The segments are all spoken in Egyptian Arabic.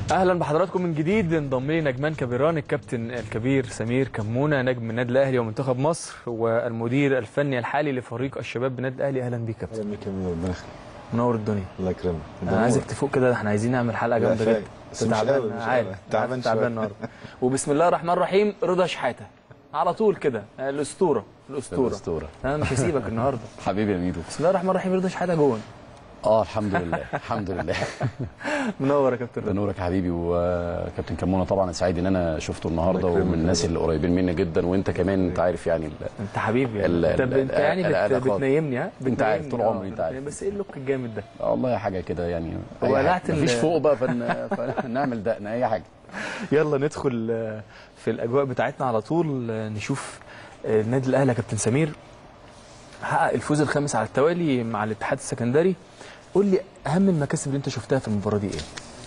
اهلا بحضراتكم من جديد انضم لي نجمان كبيران الكابتن الكبير سمير كمونه نجم النادي الاهلي ومنتخب مصر والمدير الفني الحالي لفريق الشباب بالنادي الاهلي اهلا بيك كابتن اهلا بيك يا امير ربنا يخليك منور الدنيا الله يكرمك انا عايزك تفوق كده احنا عايزين نعمل حلقه لا، جامده فايق. جدا بس أنت مش تعبان قوي، مش عارف قوي. تعبان تعبان شوية. النهارده وبسم الله الرحمن الرحيم رضا شحاته على طول كده الاسطوره الاسطوره الأسطورة. انا مش هسيبك النهارده حبيبي يا ميدو بسم الله الرحمن الرحيم رضا شحاته جون اه الحمد لله الحمد لله منور يا كابتن ده رضا نورك يا حبيبي وكابتن كمونه طبعا سعيد ان انا شفته النهارده الله يكرمك ومن الناس يا اللي قريبين مني جدا وانت كمان انت عارف يعني ال- انت حبيبي ال- انت, ال- انت يعني بت... العلاقات. بتنيمني ها انت عارف بتنيمني، طول آه، عمري انت عارف. بس ايه اللوك الجامد ده آه والله حاجه كده يعني أي ولعت حاجة. ال- مفيش فوق بقى فن... فنعمل دقن اي حاجه يلا ندخل آه، في الاجواء بتاعتنا على طول آه، نشوف آه، النادي الاهلي يا كابتن سمير حقق الفوز الخامس على التوالي مع الاتحاد السكندري قول لي اهم المكاسب اللي انت شفتها في المباراه دي ايه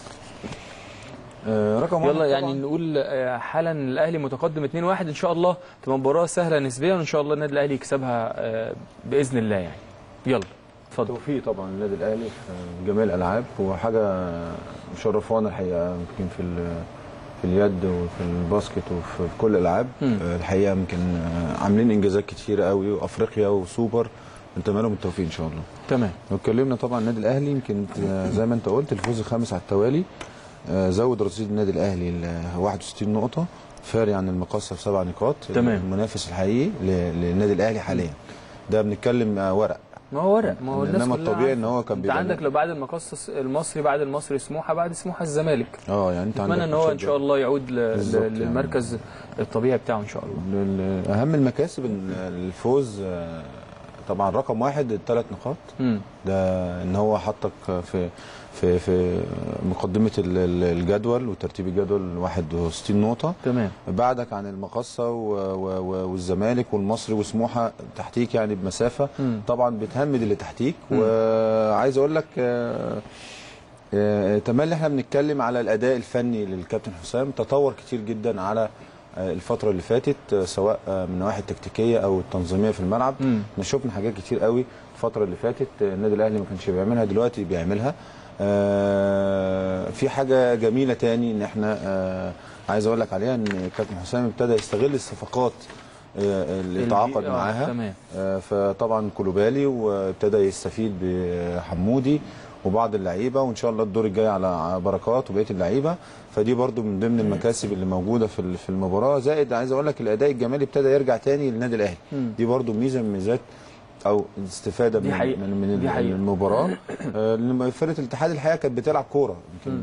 آه رقم واحد يلا يعني طبعاً. نقول آه، حالا الاهلي متقدم 2-1 ان شاء الله تبقى مباراه سهله نسبيا وان شاء الله النادي الاهلي يكسبها آه، باذن الله يعني يلا اتفضل توفيق طبعا النادي الاهلي في جميع الالعاب هو حاجه مشرفانا الحقيقه يمكن في ال- في اليد وفي الباسكت وفي في كل الالعاب مم. آه، الحقيقه يمكن آه، عاملين انجازات كتيره قوي وافريقيا وسوبر نتمنى لهم التوفيق ان شاء الله تمام لو اتكلمنا طبعا النادي الاهلي يمكن آه، زي ما انت قلت الفوز الخامس على التوالي آه، زود رصيد النادي الاهلي ل 61 نقطه فارق عن المقصه بسبع نقاط تمام. المنافس الحقيقي ل- للنادي الاهلي حاليا ده بنتكلم آه، ورق ما هو ورق ما هو الناس إنما كلها الطبيعي عارفة. إن هو كان انت بيبقى- عندك لو بعد المقص المصري بعد المصري سموحه بعد سموحه الزمالك اه يعني انت اتمنى عندك ان هو ان ماتشات شاء الله يعود ل- بالظبط ل- يعني. للمركز الطبيعي بتاعه ان شاء الله ال- اهم المكاسب إن الفوز آه، طبعا رقم واحد الثلاث نقاط امم ده ان هو حطك في في في مقدمه ال- ال- الجدول وترتيب الجدول 61 نقطه تمام بعدك عن المقصه و- و- و- والزمالك والمصري وسموحه تحتيك يعني بمسافه مم. طبعا بتهمد اللي تحتيك مم. وعايز اقول لك آه، آه، تملي احنا بنتكلم على الاداء الفني للكابتن حسام تطور كتير جدا على آه، الفتره اللي فاتت آه، سواء آه، من النواحي التكتيكيه او التنظيميه في الملعب مم. احنا شفنا حاجات كتير قوي الفتره اللي فاتت آه، النادي الاهلي ما كانش بيعملها دلوقتي بيعملها آه، في حاجه جميله تاني ان احنا آه، عايز اقول لك عليها ان كابتن حسام ابتدى يستغل الصفقات آه، اللي تعاقد آه، معاها تمام آه، فطبعا كولوبالي وابتدى يستفيد بحمودي وبعض اللعيبه وان شاء الله الدور الجاي على بركات وبقيه اللعيبه فدي برضو من ضمن المكاسب اللي موجوده في ال- في المباراه زائد عايز اقول لك الاداء الجمالي ابتدى يرجع تاني للنادي الاهلي مم. دي برضو ميزه من ميزات او استفاده دي من حقيقة. من, من دي حقيقة. المباراه آه، لان فرقه الاتحاد الحقيقه كانت بتلعب كوره يمكن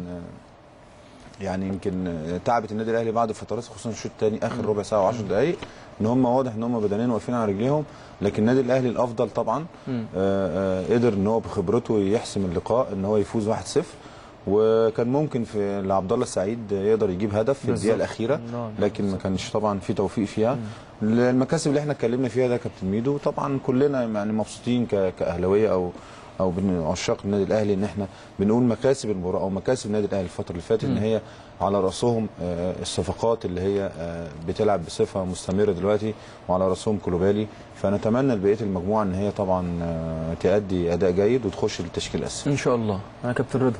آه، يعني يمكن آه، تعبت النادي الاهلي بعد فترات خصوصا الشوط الثاني اخر ربع ساعه و10 دقائق ان هم واضح ان هم بدنيا واقفين على رجليهم لكن النادي الاهلي الافضل طبعا مم. آه، آه، قدر ان هو بخبرته يحسم اللقاء ان هو يفوز 1-0 وكان ممكن في لعبد الله السعيد يقدر يجيب هدف في الدقيقه بالظبط. الاخيره نعم. لكن ما كانش طبعا في توفيق فيها المكاسب اللي احنا اتكلمنا فيها ده كابتن ميدو طبعا كلنا يعني مبسوطين ك- كاهلاويه او او بن- عشاق النادي الاهلي ان احنا بنقول مكاسب المباراه او مكاسب النادي الاهلي الفتره اللي فاتت ان هي على راسهم آه، الصفقات اللي هي آه، بتلعب بصفه مستمره دلوقتي وعلى راسهم كولوبالي فنتمنى لبقيه المجموعه ان هي طبعا آه، تأدي اداء جيد وتخش للتشكيل الاساسي ان شاء الله انا كابتن رضا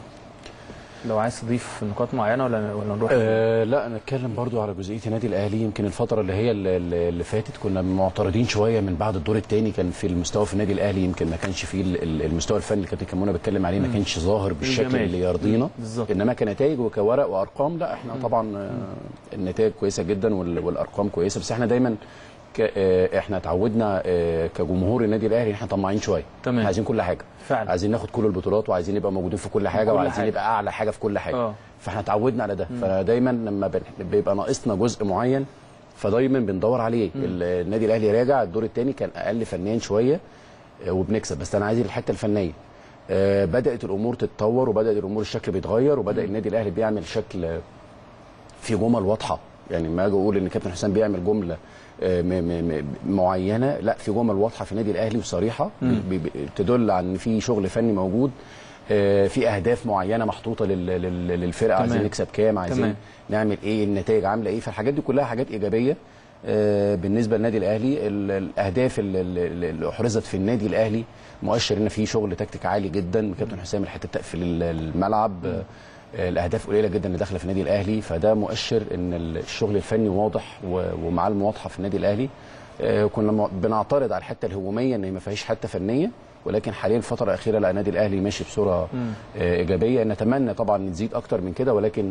لو عايز تضيف نقاط معينه ولا ولا نروح آه لا نتكلم برضو على جزئيه النادي الاهلي يمكن الفتره اللي هي اللي, اللي فاتت كنا معترضين شويه من بعد الدور الثاني كان في المستوى في النادي الاهلي يمكن ما كانش فيه ال- ال- المستوى الفني اللي كابتن كمونه بيتكلم عليه ما كانش ظاهر بالشكل الجمال. اللي يرضينا بالظبط. انما كنتائج وكورق وارقام لا احنا طبعا آه، النتائج كويسه جدا وال- والارقام كويسه بس احنا دايما ك- آه، احنا اتعودنا آه، كجمهور النادي الاهلي احنا طماعين شويه تمام. احنا عايزين كل حاجه فعلا. عايزين ناخد كل البطولات وعايزين نبقى موجودين في كل حاجه كل وعايزين حاجة. نبقى اعلى حاجه في كل حاجه آه. فاحنا اتعودنا على ده فدايما لما بن- بيبقى ناقصنا جزء معين فدايما بندور عليه ال- النادي الاهلي راجع الدور الثاني كان اقل فنيا شويه آه، وبنكسب بس انا عايز الحته الفنيه آه، بدات الامور تتطور وبدات الامور الشكل بيتغير وبدا النادي الاهلي بيعمل شكل آه، في جمل واضحه يعني ما اجي اقول ان كابتن حسام بيعمل جمله آه، م- م- م- معينه لا في جمل واضحه في النادي الاهلي وصريحه بي- بي- تدل على ان في شغل فني موجود آه، في اهداف معينه محطوطه لل- لل- للفرقه تمام. عايزين نكسب كام عايزين تمام. نعمل ايه النتائج عامله ايه فالحاجات دي كلها حاجات ايجابيه آه، بالنسبه للنادي الاهلي ال- الاهداف ال- ال- اللي احرزت في النادي الاهلي مؤشر ان في شغل تكتيك عالي جدا كابتن حسام الحته تقفل ال- الملعب آه، الاهداف قليله جدا اللي داخله في النادي الاهلي فده مؤشر ان الشغل الفني واضح و- ومعالم واضحه في النادي الاهلي آه، كنا م- بنعترض على الحته الهجوميه ان هي ما فيهاش حته فنيه ولكن حاليا الفتره الاخيره لا النادي الاهلي ماشي بصوره آه، ايجابيه نتمنى طبعا نزيد اكتر من كده ولكن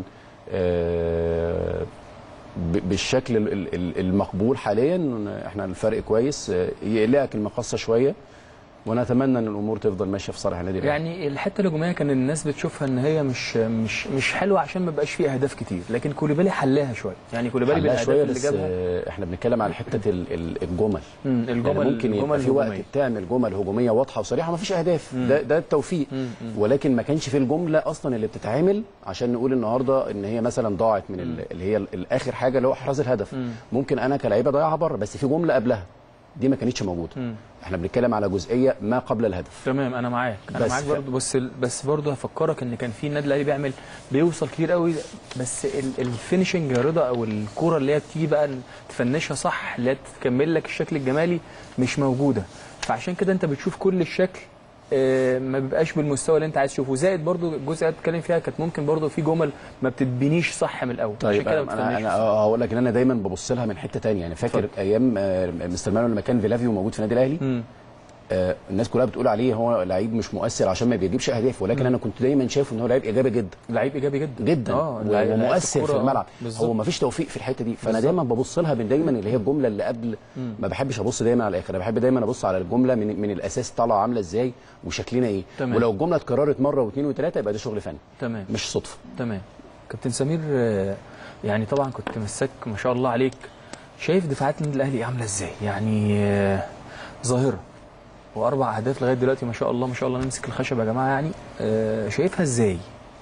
آه، ب- بالشكل ال- ال- ال- المقبول حاليا احنا الفرق كويس آه، يقلقك المقصه شويه ونتمنى ان الامور تفضل ماشيه في صالح النادي الاهلي يعني الحته الهجوميه كان الناس بتشوفها ان هي مش مش مش حلوه عشان ما بقاش فيه اهداف كتير لكن كوليبالي حلاها شويه يعني كوليبالي حلها بالاهداف شويه اللي بس جابها آه، احنا بنتكلم على حته ال- ال- الجمل مم، يعني الجمل ممكن يبقى في وقت الهجومية. تعمل جمل هجوميه واضحه وصريحه ما فيش اهداف ده ده التوفيق ولكن ما كانش في الجمله اصلا اللي بتتعمل عشان نقول النهارده ان هي مثلا ضاعت من ال- اللي هي ال- الاخر حاجه اللي هو احراز الهدف ممكن انا كلاعيبه ضيعها بره بس في جمله قبلها دي ما كانتش موجوده احنا بنتكلم على جزئيه ما قبل الهدف تمام انا معاك انا بس معاك ف- برضه بس بس برضه هفكرك ان كان في النادي الاهلي بيعمل بيوصل كتير قوي بس ال- الفينشنج يا رضا او الكوره اللي هي بتيجي بقى تفنشها صح اللي هي تكمل لك الشكل الجمالي مش موجوده فعشان كده انت بتشوف كل الشكل آه، ما بيبقاش بالمستوى اللي انت عايز تشوفه زائد برضو الجزء اللي بتتكلم فيها كانت ممكن برضو في جمل ما بتتبنيش صح من الاول عشان طيب كده انا ما انا, بتفنش أنا هقول لك ان انا دايما ببص لها من حته تانية يعني فاكر اتفضل. ايام آه، مستر مانويل لما كان فيلافيو موجود في النادي الاهلي مم. آه، الناس كلها بتقول عليه هو لعيب مش مؤثر عشان ما بيجيبش اهداف ولكن انا كنت دايما شايفه ان هو لعيب ايجابي جدا لعيب ايجابي جدا جدا اه و- لعيب- ومؤثر لعيب في الكورة، الملعب بالظبط. هو ما فيش توفيق في الحته دي فانا بالظبط. دايما ببص لها من دايما اللي هي الجمله اللي قبل ما بحبش ابص دايما على الاخر انا بحب دايما ابص على الجمله من, من الاساس طالعه عامله ازاي وشكلنا ايه تمام. ولو الجمله اتكررت مره واثنين وثلاثه يبقى ده شغل فني تمام مش صدفه تمام كابتن سمير آه، يعني طبعا كنت مساك ما شاء الله عليك شايف دفاعات النادي الاهلي عامله ازاي يعني آه، ظاهره واربع اهداف لغايه دلوقتي ما شاء الله ما شاء الله نمسك الخشب يا جماعه يعني آه، شايفها ازاي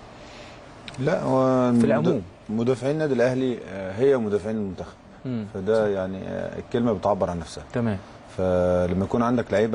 لا هو في العموم. مدافعين النادي الاهلي آه، هي مدافعين المنتخب مم. فده يعني آه، الكلمه بتعبر عن نفسها تمام فلما يكون عندك لعيبه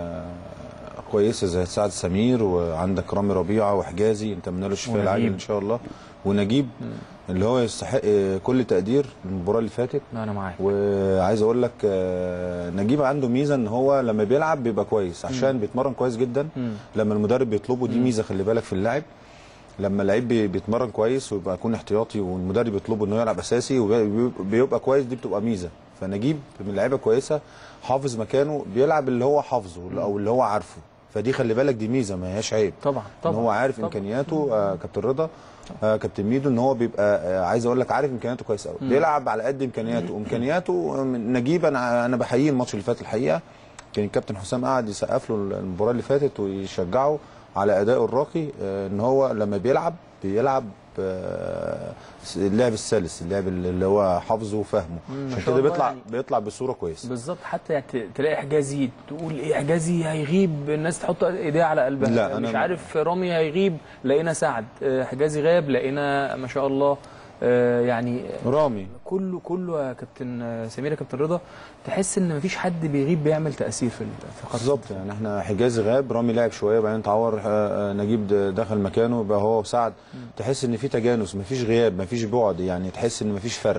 كويسه زي سعد سمير وعندك رامي ربيعه وحجازي انت منال الشفاء ونجيب. العاجل ان شاء الله ونجيب اللي هو يستحق كل تقدير المباراه اللي فاتت لا انا معاك وعايز اقول لك آه، نجيب عنده ميزه ان هو لما بيلعب بيبقى كويس عشان بيتمرن كويس جدا مم. لما المدرب بيطلبه دي ميزه خلي بالك في اللاعب لما اللعيب بي- بيتمرن كويس ويبقى يكون احتياطي والمدرب يطلبه انه يلعب اساسي وبيبقى كويس دي بتبقى ميزه فنجيب من لعيبه كويسه حافظ مكانه بيلعب اللي هو حافظه او اللي هو عارفه فدي خلي بالك دي ميزه ما هياش عيب طبعا ان طبعا هو عارف طبعا. امكانياته آه كابتن رضا آه كابتن ميدو ان هو بيبقى آه عايز اقول لك عارف امكانياته كويس قوي بيلعب على قد امكانياته امكانياته آه، نجيب انا انا بحييه الماتش اللي فات الحقيقه كان الكابتن حسام قعد يسقف له المباراه اللي فاتت ويشجعه على ادائه الراقي آه ان هو لما بيلعب بيلعب آه، اللعب السلس اللعب اللي هو حافظه وفاهمه ما عشان شاء كده الله بيطلع يعني. بيطلع بصوره كويسه بالظبط حتى يعني ت- تلاقي حجازي تقول ايه حجازي هيغيب الناس تحط ايديها على قلبها لا، مش أنا- عارف رامي هيغيب لقينا سعد آه، حجازي غاب لقينا ما شاء الله آه، يعني رامي كله كله يا كابتن آه، سمير يا كابتن رضا تحس ان مفيش حد بيغيب بيعمل تاثير في ال- في خط بالظبط يعني احنا حجازي غاب رامي لعب شويه بعدين اتعور آه، آه، نجيب د- دخل مكانه بقى هو وسعد تحس ان في تجانس مفيش غياب مفيش بعد يعني تحس ان مفيش فرق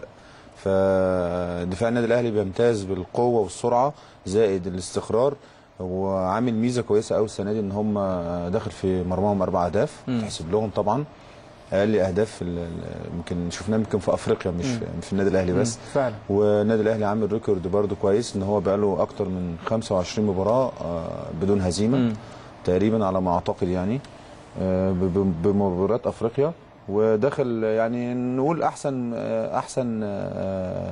فدفاع النادي الاهلي بيمتاز بالقوه والسرعه زائد الاستقرار وعامل ميزه كويسه قوي السنه دي ان هم داخل في مرماهم اربع اهداف تحسب لهم طبعا اقل اهداف في ال- ال- يمكن شفناه يمكن في افريقيا مش في في النادي الاهلي بس فعلا والنادي الاهلي عامل ريكورد برده كويس ان هو بقاله اكتر من 25 مباراه آه، بدون هزيمه مم. تقريبا على ما اعتقد يعني آه، ب- ب- بمباريات افريقيا وداخل يعني نقول احسن آه، احسن آه،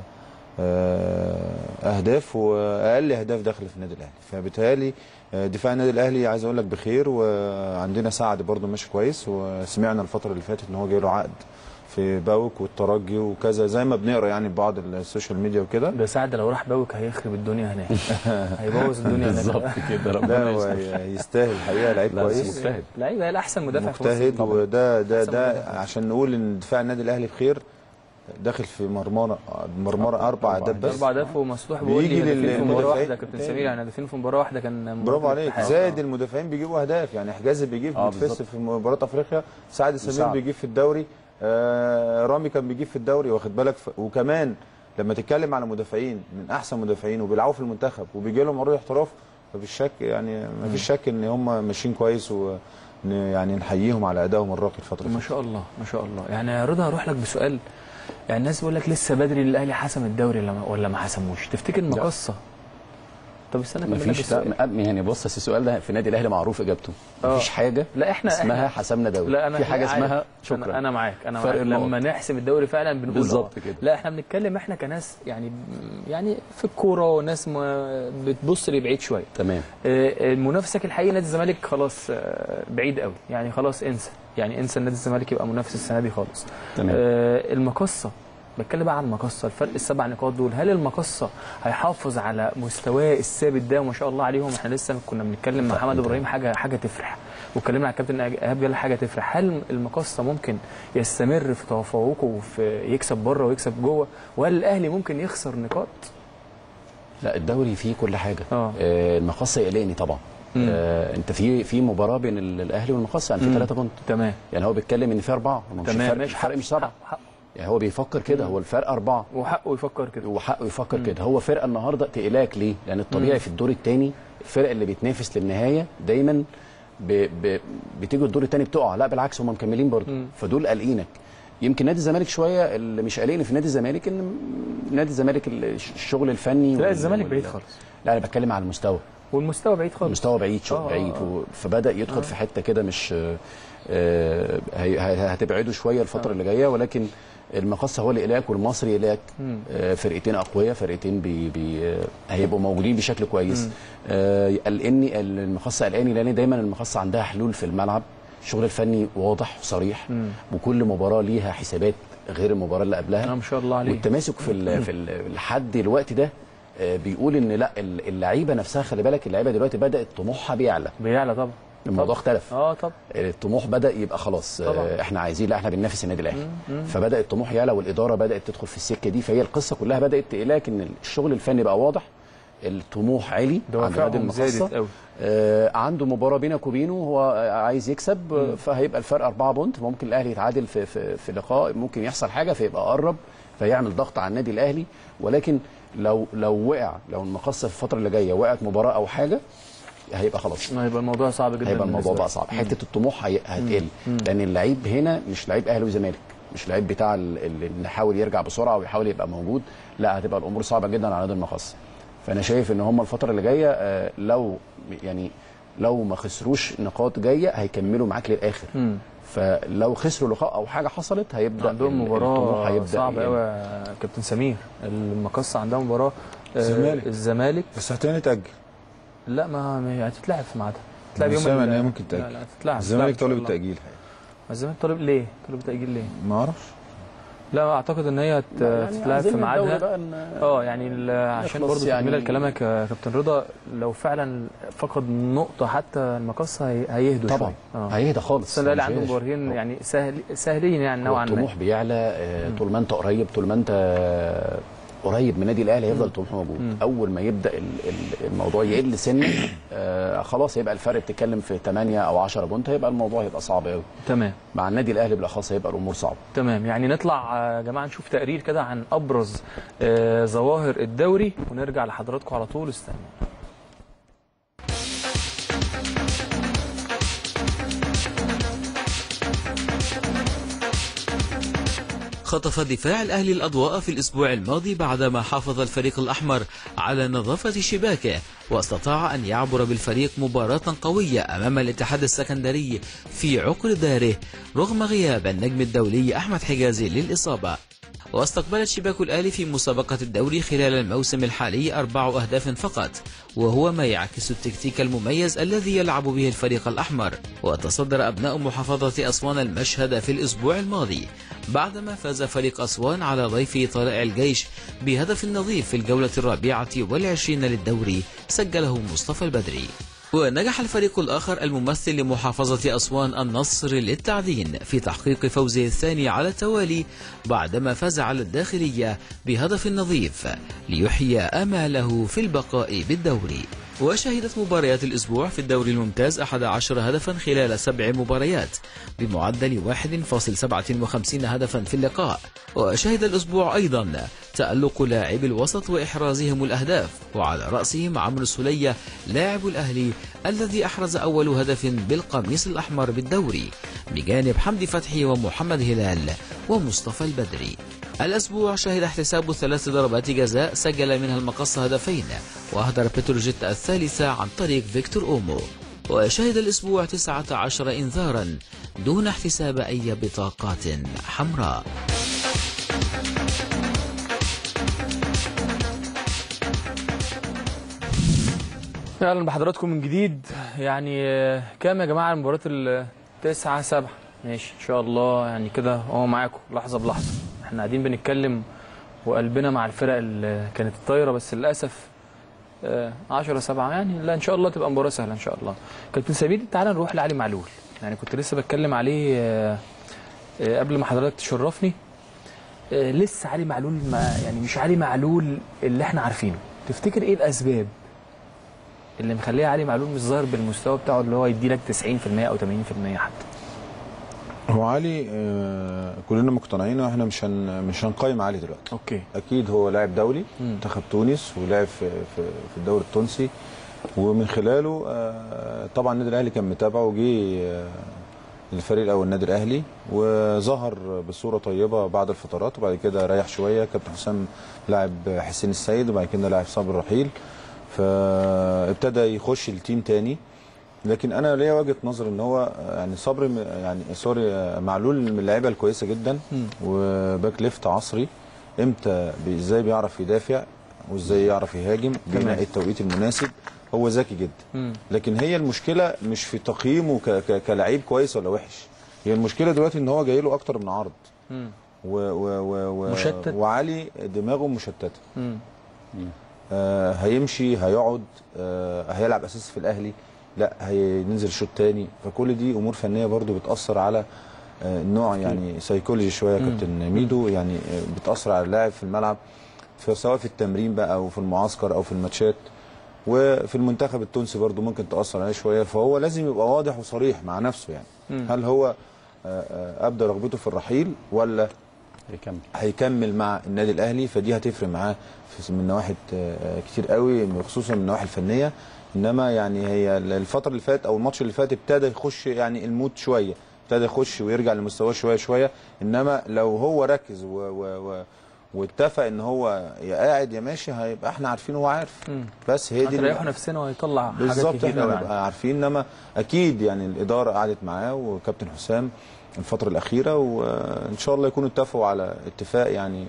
آه، اهداف واقل اهداف داخل في النادي الاهلي فبالتالي آه، دفاع النادي الاهلي عايز اقول لك بخير وعندنا سعد برده ماشي كويس وسمعنا الفتره اللي فاتت ان هو جاي له عقد في باوك والترجي وكذا زي ما بنقرا يعني في بعض السوشيال ميديا وكده ده سعد لو راح باوك هيخرب الدنيا هناك هيبوظ الدنيا هناك بالظبط كده لا ربنا هو يستر يستاهل الحقيقه لعيب لا، بس كويس مجتهد. لعيب هي احسن مدافع في مصر مجتهد طبعاً. وده ده أحسن ده مدافع. عشان نقول ان دفاع النادي الاهلي بخير داخل في مرمره مرمره اربع اهداف بس اربع اهداف ومفتوح بيقول بيجي لي هدفين في مباراه للمدافعين. واحده كابتن سمير يعني هدفين في مباراه واحده كان مباراة برافو عليك الاتحاد. زائد المدافعين بيجيبوا اهداف يعني حجازي بيجيب آه، بيتفس بالظبط. في مباراه افريقيا سعد سمير وسعد. بيجيب في الدوري آه رامي كان بيجيب في الدوري واخد بالك ف... وكمان لما تتكلم على مدافعين من احسن مدافعين وبيلعبوا في المنتخب وبيجي لهم عروض احتراف ففي شك يعني ما فيش شك ان هم ماشيين كويس و يعني نحييهم على ادائهم الراقي الفتره ما اللي شاء الله ما شاء الله يعني يا رضا هروح لك بسؤال يعني الناس بيقول لك لسه بدري الاهلي حسم الدوري ولا ما- ولا ما حسموش تفتكر مقصه طب استنى أكمل لك مفيش السؤال. لا يعني بص أصل السؤال ده في النادي الاهلي معروف اجابته آه. مفيش حاجه لا احنا اسمها إحنا- حسمنا دوري لا انا في حاجه عارف. اسمها شكرا انا, أنا معاك انا فرق معاك النقط. لما نحسم الدوري فعلا بنقول بالظبط آه. كده. لا احنا بنتكلم احنا كناس يعني يعني في الكوره وناس ما بتبص لبعيد شويه تمام آه، منافسك الحقيقي نادي الزمالك خلاص آه، بعيد قوي يعني خلاص انسى يعني انسى نادي الزمالك يبقى منافس السنه دي خالص تمام. آه، المقصه بتكلم بقى عن المقصه الفرق السبع نقاط دول هل المقصه هيحافظ على مستواه الثابت ده وما شاء الله عليهم احنا لسه كنا بنتكلم مع محمد ابراهيم حاجه حاجه تفرح واتكلمنا على الكابتن ايهاب قال حاجه تفرح هل المقصه ممكن يستمر في تفوقه وفي يكسب بره ويكسب جوه وهل الاهلي ممكن يخسر نقاط لا الدوري فيه كل حاجه آه. آه المقصه يقلقني طبعا مم. آه انت في في مباراه بين ال- الاهلي والمقصه يعني في مم. ثلاثه بونت تمام يعني هو بيتكلم ان في اربعه هو مش تمام الفرق ماشي الفرق مش سبعه حقه- حقه. يعني هو بيفكر كده هو الفرق اربعه وحقه يفكر كده وحقه يفكر كده هو فرقه النهارده تقلاك ليه؟ لان الطبيعي في الدور الثاني الفرق اللي بتنافس للنهايه دايما ب... ب... بتيجي الدور الثاني بتقع لا بالعكس هم مكملين برضه مم. فدول قالقينك يمكن نادي الزمالك شويه اللي مش قلقني في نادي الزمالك ان نادي الزمالك الشغل الفني لا وال- الزمالك وال- بعيد خالص لا انا بتكلم على المستوى والمستوى بعيد خالص المستوى بعيد شو آه، بعيد آه. و... فبدا يدخل في حته كده مش آه، هي... هي- هتبعده شويه الفتره اللي جايه ولكن المقصه هو اللي إلاك والمصري إلاك مم. آه، فرقتين اقوياء فرقتين بي بي آه، هيبقوا موجودين بشكل كويس آه، قلقني المقصه قلقاني لان دايما المقصه عندها حلول في الملعب الشغل الفني واضح وصريح مم. وكل مباراه ليها حسابات غير المباراه اللي قبلها آه، ما شاء الله عليه والتماسك في ال في ال لحد الوقت ده آه، بيقول ان لا ال- اللعيبه نفسها خلي بالك اللعيبه دلوقتي بدات طموحها بيعلى بيعلى طبعا الموضوع اختلف اه طب الطموح بدا يبقى خلاص آه، طبعا. احنا عايزين لا احنا بننافس النادي الاهلي فبدا الطموح يعلى والاداره بدات تدخل في السكه دي فهي القصه كلها بدات تقلق ان الشغل الفني بقى واضح الطموح عالي عند نادي دوافعهم المقصه زادت قوي آه، عنده مباراه بينك وبينه هو عايز يكسب آه، فهيبقى الفرق أربعة بونت ممكن الاهلي يتعادل في في في لقاء ممكن يحصل حاجه فيبقى قرب فيعمل ضغط على النادي الاهلي ولكن لو لو وقع لو المقصه في الفتره اللي جايه وقعت مباراه او حاجه هيبقى خلاص هيبقى الموضوع صعب جدا هيبقى الموضوع بالنسبة بقى لي. صعب حته الطموح هي- هتقل لان اللعيب هنا مش لعيب اهلي وزمالك مش لعيب بتاع ال- اللي نحاول يرجع بسرعه ويحاول يبقى موجود لا هتبقى الامور صعبه جدا على نادي المقص فانا شايف ان هم الفتره اللي جايه آه، لو يعني لو ما خسروش نقاط جايه هيكملوا معاك للاخر مم. فلو خسروا لقاء او حاجه حصلت هيبدا عندهم ال- الطموح مباراة هيبدا صعبة يعني. قوي يا كابتن سمير المقصة عندها مباراة آه، الزمالك. الزمالك بس هتاني تاجل لا ما ما هتتلعب في ميعادها هتتلعب أنا يوم سامع ال- إن هي ممكن لا تأجل. لا هتتلعب الزمالك هتتلعب طالب إن شاء الله. التاجيل الزمالك طالب ليه؟ طالب التأجيل ليه؟ ما اعرفش لا اعتقد ان هي هت- يعني هتتلعب في عايزين الدوري ميعادها بقى إن- اه يعني ال- عشان يخلص برضه يعني- تكمله لكلامك يا كابتن رضا لو فعلا فقد نقطة حتى المقصة هي- هيهدوا طبعا شوية. اه هيهدى خالص بس الاهلي مش عنده هيهدى. مباراتين يعني سهل سهلين يعني نوعا ما الطموح بيعلى آه، طول ما انت قريب طول ما انت آه، قريب من النادي الاهلي هيفضل طموحه موجود مم. اول ما يبدا ال- ال- الموضوع يقل سنه آه، خلاص هيبقى الفرق بتتكلم في 8 او 10 بونت هيبقى الموضوع هيبقى صعب قوي تمام مع النادي الاهلي بالاخص هيبقى الامور صعبه تمام يعني نطلع آه، يا جماعه نشوف تقرير كده عن ابرز آه، ظواهر الدوري ونرجع لحضراتكم على طول استنوا خطف دفاع الأهلي الأضواء في الأسبوع الماضي بعدما حافظ الفريق الأحمر على نظافة شباكه واستطاع أن يعبر بالفريق مباراة قوية أمام الاتحاد السكندري في عقر داره رغم غياب النجم الدولي أحمد حجازي للإصابة واستقبلت شباك الأهلي في مسابقة الدوري خلال الموسم الحالي أربع أهداف فقط وهو ما يعكس التكتيك المميز الذي يلعب به الفريق الأحمر وتصدر أبناء محافظة أسوان المشهد في الأسبوع الماضي بعدما فاز فريق أسوان على ضيفه طلائع الجيش بهدف نظيف في الجولة الرابعة والعشرين للدوري سجله مصطفى البدري ونجح الفريق الآخر الممثل لمحافظة أسوان النصر للتعدين في تحقيق فوزه الثاني على التوالي بعدما فاز على الداخلية بهدف نظيف ليحيي آماله في البقاء بالدوري وشهدت مباريات الأسبوع في الدوري الممتاز 11 هدفا خلال سبع مباريات بمعدل 1.57 هدفا في اللقاء وشهد الأسبوع أيضا تألق لاعب الوسط وإحرازهم الأهداف وعلى رأسهم عمرو السلية لاعب الأهلي الذي أحرز أول هدف بالقميص الأحمر بالدوري بجانب حمدي فتحي ومحمد هلال ومصطفى البدري الأسبوع شهد احتساب ثلاث ضربات جزاء سجل منها المقص هدفين وأهدر بتروجيت الثالثة عن طريق فيكتور أومو وشهد الأسبوع 19 إنذارا دون احتساب أي بطاقات حمراء اهلا بحضراتكم من جديد يعني آه، كام يا جماعه المباراه التاسعة سبعة ماشي ان شاء الله يعني كده اهو معاكم لحظه بلحظه احنا قاعدين بنتكلم وقلبنا مع الفرق اللي كانت الطايره بس للاسف 10 7 يعني لا ان شاء الله تبقى مباراه سهله ان شاء الله كابتن سمير تعالى نروح لعلي معلول يعني كنت لسه بتكلم عليه آه، آه، قبل ما حضرتك تشرفني آه، لسه علي معلول ما يعني مش علي معلول اللي احنا عارفينه تفتكر ايه الاسباب اللي مخليه علي معلول مش ظاهر بالمستوى بتاعه اللي هو يدي لك 90% او 80% حتى هو علي آه، كلنا مقتنعين واحنا مش هن مش هنقيم علي دلوقتي اوكي اكيد هو لاعب دولي مم. منتخب تونس ولعب في في في الدوري التونسي ومن خلاله آه، طبعا النادي الاهلي كان متابعه وجه آه، الفريق الاول النادي الاهلي وظهر بصوره طيبه بعد الفترات وبعد كده ريح شويه كابتن حسام لعب حسين السيد وبعد كده لعب صابر رحيل فابتدى يخش التيم تاني لكن انا ليا وجهه نظر ان هو يعني صبري م- يعني سوري آه، معلول من اللعيبه الكويسه جدا مم. وباك ليفت عصري امتى بي- ازاي بيعرف يدافع وازاي يعرف يهاجم بينقي التوقيت المناسب هو ذكي جدا مم. لكن هي المشكله مش في تقييمه ك- ك- كلعيب كويس ولا وحش هي المشكله دلوقتي ان هو جاي له اكتر من عرض مم. و و و و مشتت. وعلي دماغه مشتته مم. آه هيمشي هيقعد آه هيلعب اساسي في الاهلي لا هينزل شوط تاني فكل دي امور فنيه برضو بتاثر على آه النوع يعني سيكولوجي شويه يا مم. كابتن ميدو يعني آه بتاثر على اللاعب في الملعب في- سواء في التمرين بقى او في المعسكر او في الماتشات وفي المنتخب التونسي برضو ممكن تاثر عليه شويه فهو لازم يبقى واضح وصريح مع نفسه يعني مم. هل هو آه، آه، ابدى رغبته في الرحيل ولا يكمل هيكمل مع النادي الاهلي فدي هتفرق معاه في- من نواحي آه، كتير قوي خصوصا من النواحي الفنيه انما يعني هي الفتره اللي فاتت او الماتش اللي فات ابتدى يخش يعني المود شويه ابتدى يخش ويرجع لمستواه شويه شويه انما لو هو ركز و و و واتفق ان هو يا قاعد يا ماشي هيبقى احنا عارفين هو عارف مم. بس هي دي اللي- هتريحوا نفسنا وهيطلع حاجات بالظبط كتير احنا قوي يعني. نبقى عارفين انما اكيد يعني الاداره قعدت معاه وكابتن حسام الفتره الاخيره وان شاء الله يكونوا اتفقوا على اتفاق يعني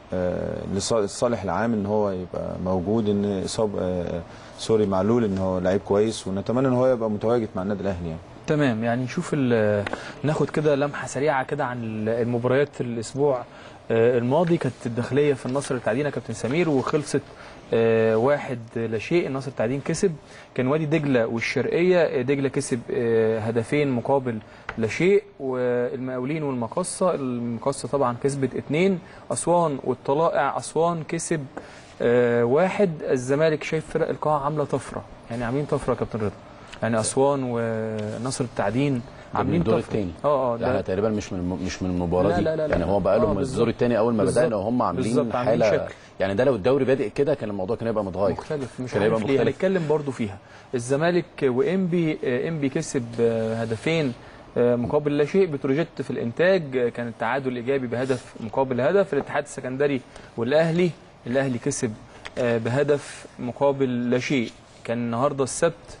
آه، للصالح العام ان هو يبقى موجود ان اصاب آه، سوري معلول ان هو لعيب كويس ونتمنى ان هو يبقى متواجد مع النادي الاهلي يعني تمام يعني نشوف ال- ناخد كده لمحه سريعه كده عن ال- المباريات الاسبوع آه، الماضي كانت الداخليه في النصر التعدين يا كابتن سمير وخلصت آه، واحد لا شيء النصر التعدين كسب كان وادي دجله والشرقيه آه، دجله كسب آه، هدفين مقابل لا شيء والمقاولين والمقصه المقصه طبعا كسبت اتنين اسوان والطلائع اسوان كسب آه، واحد الزمالك شايف فرق القاعه عامله طفره يعني عاملين طفره يا كابتن رضا يعني اسوان ونصر التعدين عاملين عاملين الدور طفره الثاني اه اه احنا ده تقريبا مش من الم- مش من المباراه لا دي لا لا لا. يعني هو بقى آه، لهم بالظبط. الدور الثاني اول ما بالظبط. بدانا وهم عاملين بالظبط، عاملين حاله شكل. يعني ده لو الدوري بادئ كده كان الموضوع كان هيبقى متغير مختلف مش كان هيبقى عارف ليه مختلف. هنتكلم برضو فيها الزمالك وانبي آه، انبي كسب آه، هدفين آه، مقابل لا شيء بتروجيت في الانتاج آه، كان التعادل ايجابي بهدف مقابل هدف الاتحاد السكندري والاهلي الاهلي كسب آه، بهدف مقابل لا شيء كان النهارده السبت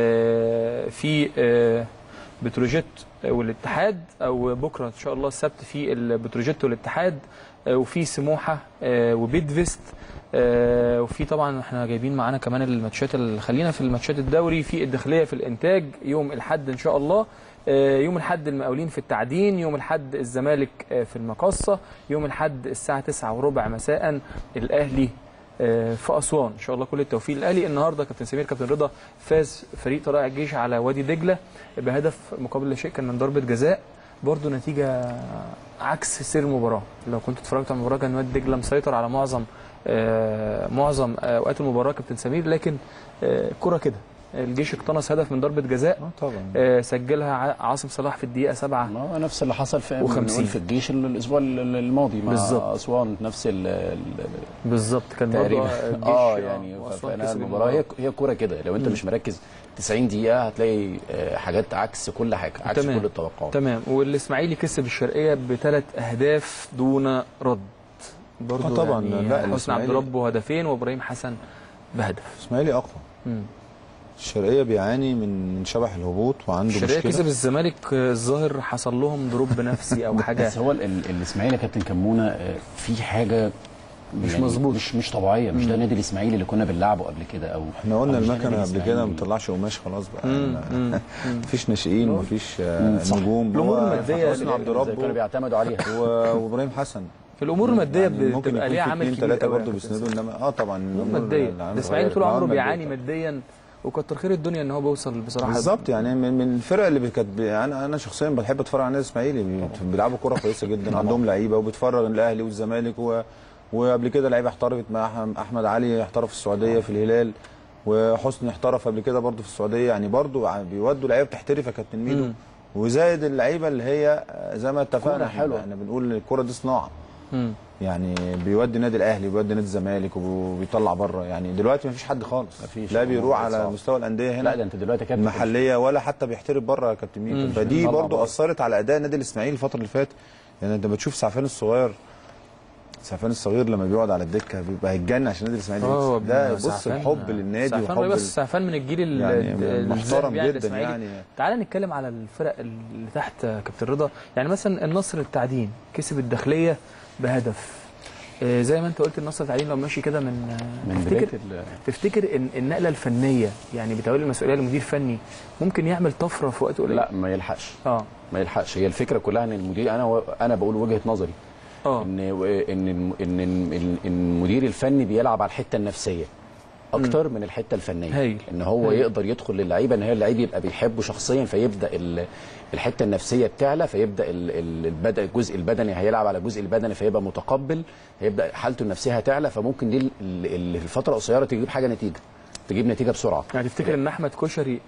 آه، في آه، بتروجيت والاتحاد او بكره ان شاء الله السبت في البتروجيت والاتحاد آه، وفي سموحه آه، وبيدفست آه، وفي طبعا احنا جايبين معانا كمان الماتشات اللي خلينا في الماتشات الدوري في الداخليه في الانتاج يوم الاحد ان شاء الله آه، يوم الاحد المقاولين في التعدين يوم الاحد الزمالك آه، في المقصه يوم الاحد الساعه 9 وربع مساء الاهلي آه، في اسوان ان شاء الله كل التوفيق للاهلي النهارده كابتن سمير كابتن رضا فاز فريق طلائع الجيش على وادي دجله بهدف مقابل لا شيء كان من ضربه جزاء برضه نتيجه عكس سير المباراه لو كنت اتفرجت على المباراه كان وادي دجله مسيطر على معظم آه، معظم اوقات المباراه كابتن سمير لكن آه، كره كده الجيش اقتنص هدف من ضربه جزاء اه طبعا آه، سجلها ع- عاصم صلاح في الدقيقه سبعة ما هو نفس اللي حصل في و50. بنقول في الجيش ال- الاسبوع ال- ال- الماضي مع بالظبط. اسوان نفس ال ال- بالظبط كان برضه تقريبا الجيش اه يعني وأسوان فانا كسب المباراه هي هي كوره كده لو انت مش مركز 90 دقيقه هتلاقي آه، حاجات عكس كل حاجه عكس تمام. كل التوقعات تمام والاسماعيلي كسب الشرقيه بثلاث اهداف دون رد برضه آه طبعاً. يعني لا، حسن عبد الإسماعيلي- ربه هدفين وابراهيم حسن بهدف اسماعيلي اقوى مم. الشرقيه بيعاني من من شبح الهبوط وعنده الشرقيه مشكله كسب الزمالك آه، الظاهر حصل لهم دروب نفسي او حاجه بس هو ال- ال- الاسماعيلي يا كابتن كمونه آه، في حاجه مش يعني مظبوط. مش مش طبيعيه مش ده النادي الاسماعيلي اللي كنا بنلعبه قبل كده او احنا قلنا أو مش ده المكنه النادي قبل كده ما الإسماعيلي. بتطلعش قماش خلاص بقى مم، مم، مفيش ناشئين مفيش آه، مم، صح. نجوم الأمور هو المادية حسني عبد زي كانوا ربه بيعتمدوا عليها و- وابراهيم حسن الامور الماديه يعني ممكن بتبقى يكون ليها في عامل اتنين كبير تلاته قوي برضه بيسندوا انما اه طبعا الامور الأمور ماديه العام الاسماعيلي صغير. طول عمره الأمور بيعاني مادية. ماديا وكتر خير الدنيا ان هو بيوصل بصراحه بالظبط يعني من من الفرق اللي كانت بي- انا انا شخصيا بحب اتفرج على النادي الاسماعيلي بي- بيلعبوا كوره كويسه جدا عندهم لعيبه وبتفرج الاهلي والزمالك و... وقبل كده لعيبه احترفت مع أح- احمد علي احترف في السعوديه في الهلال وحسني احترف قبل كده برضه في السعوديه يعني برضه ع- بيودوا لعيبه بتحترف يا كابتن ميدو مم. وزائد اللعيبه اللي هي زي ما اتفقنا كورة احنا- حلوة. احنا بنقول الكوره دي صناعه مم. يعني بيودي النادي الاهلي وبيودي نادي الزمالك وبيطلع بره يعني دلوقتي ما فيش حد خالص مفيش. لا بيروح صعب. على مستوى الانديه هنا لا ده انت دلوقتي يا كابتن المحليه ولا حتى بيحترف بره يا كابتن مم. ميدو فدي طبعا برضو بره. اثرت على اداء النادي الاسماعيلي الفتره اللي فاتت يعني انت بتشوف سعفان الصغير سعفان الصغير لما بيقعد على الدكه بيبقى هيتجنن عشان النادي الاسماعيلي اه يكسب. ده ابن بص سعفان- الحب للنادي سعفان وحب بس سعفان من الجيل ال- يعني ال- محترم الذهبي يعني جدا الإسماعيلي. يعني تعال نتكلم على الفرق اللي تحت آه، كابتن رضا يعني مثلا النصر التعدين كسب الداخليه بهدف آه، زي ما انت قلت النصر التعدين لو ماشي كده من آه، من تفتكر بدايه ال- تفتكر ان النقله الفنيه يعني بتولي المسؤوليه لمدير فني ممكن يعمل طفره في وقت قليل لا ما يلحقش اه ما يلحقش هي الفكره كلها ان المدير انا و... انا بقول وجهه نظري اه ان ان الم- ان ان إن المدير الفني بيلعب على الحته النفسيه اكتر من الحته الفنيه هايل. ان هو هايل. يقدر يدخل للعيبه ان هي اللعيب يبقى بيحبه شخصيا فيبدا ال- الحته النفسيه بتعلى فيبدا ال- ال- البدء الجزء البدني هيلعب على الجزء البدني فيبقى متقبل هيبدا حالته النفسيه هتعلى فممكن دي ال- ال- ال- في الفتره القصيره تجيب حاجه نتيجه تجيب نتيجه بسرعه يعني تفتكر ان احمد كشري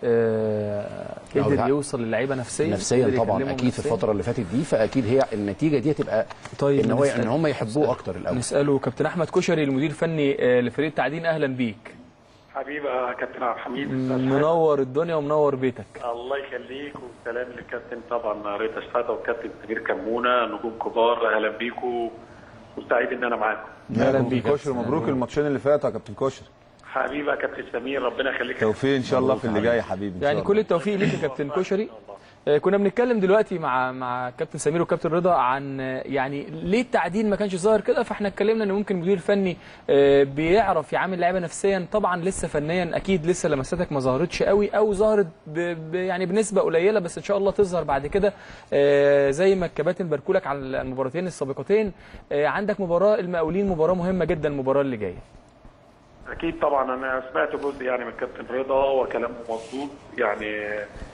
آه هو قدر ده- يوصل للعيبه نفسيا نفسيا قدر طبعا يكلمهم اكيد في نفسياً؟ الفتره اللي فاتت دي فاكيد هي النتيجه دي هتبقى طيب ان هو نسأل- ان هم يحبوه نسأل- اكتر الاول نساله كابتن احمد كشري المدير الفني آه، لفريق التعدين اهلا بيك حبيبي يا كابتن عبد الحميد منور الدنيا ومنور بيتك الله يخليك وسلام للكابتن طبعا ريتا شحاته والكابتن سمير كمونه نجوم كبار اهلا بيكم وسعيد ان انا معاكم أهلاً مبروك بيك. يا كوشر مبروك الماتشين اللي فاتوا يا كابتن كوشر حبيبي يا كابتن سمير ربنا يخليك توفيق ان شاء الله في اللي جاي يا حبيبي إن شاء يعني الله. كل التوفيق ليك يا كابتن كشري آه، كنا بنتكلم دلوقتي مع مع كابتن سمير وكابتن رضا عن آه، يعني ليه التعديل ما كانش ظاهر كده فاحنا اتكلمنا ان ممكن المدير الفني آه، بيعرف يعامل لعيبه نفسيا طبعا لسه فنيا اكيد لسه لمساتك ما ظهرتش قوي او ظهرت ب ب يعني بنسبه قليله بس ان شاء الله تظهر بعد كده آه، زي ما الكباتن باركوا لك على المباراتين السابقتين آه، عندك مباراه المقاولين مباراه مهمه جدا المباراه اللي جايه اكيد طبعا انا سمعت جزء يعني من كابتن رضا وكلامه مظبوط يعني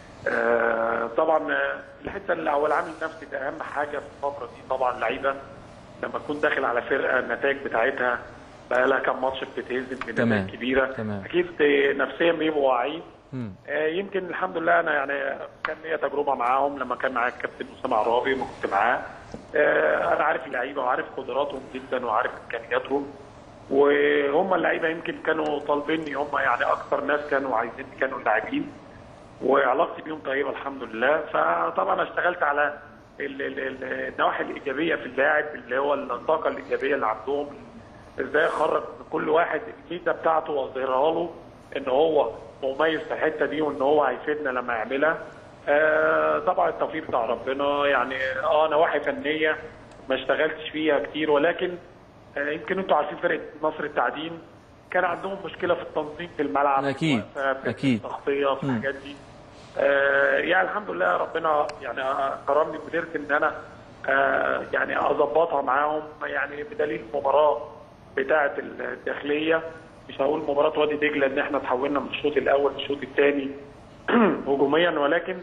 آه طبعا آه، الحته اللي هو العامل النفسي ده اهم حاجه في الفتره دي طبعا اللعيبه لما تكون داخل على فرقه النتائج بتاعتها بقى لها كام ماتش بتتهزم تمام. بنتائج كبيره تمام. اكيد آه، نفسيا بيبقوا واعيين مم. آه، يمكن الحمد لله انا يعني كان ليا تجربه معاهم لما كان معايا الكابتن اسامه عرابي ما كنت معاه آه، انا عارف اللعيبه وعارف قدراتهم جدا وعارف امكانياتهم وهم اللعيبه يمكن كانوا طالبيني هم يعني اكثر ناس كانوا عايزين كانوا اللاعبين وعلاقتي بيهم طيبه الحمد لله فطبعا اشتغلت على ال- ال- ال- النواحي الايجابيه في اللاعب اللي هو الطاقه الايجابيه اللي عندهم ازاي اخرج كل واحد الميزه بتاعته واظهرها له ان هو مميز في الحته دي وان هو هيفيدنا لما يعملها آه طبعا التوفيق بتاع ربنا يعني اه نواحي فنيه ما اشتغلتش فيها كتير ولكن آه يمكن انتوا عارفين فرقه نصر التعدين كان عندهم مشكله في التنظيم في الملعب أكيد، في في أكيد. التغطيه في مم. الحاجات دي آه يعني الحمد لله ربنا يعني كرمني وقدرت ان انا آه يعني اظبطها معاهم يعني بدليل المباراه بتاعه الداخليه مش هقول مباراه وادي دجله ان احنا تحولنا من الشوط الاول للشوط الثاني هجوميا ولكن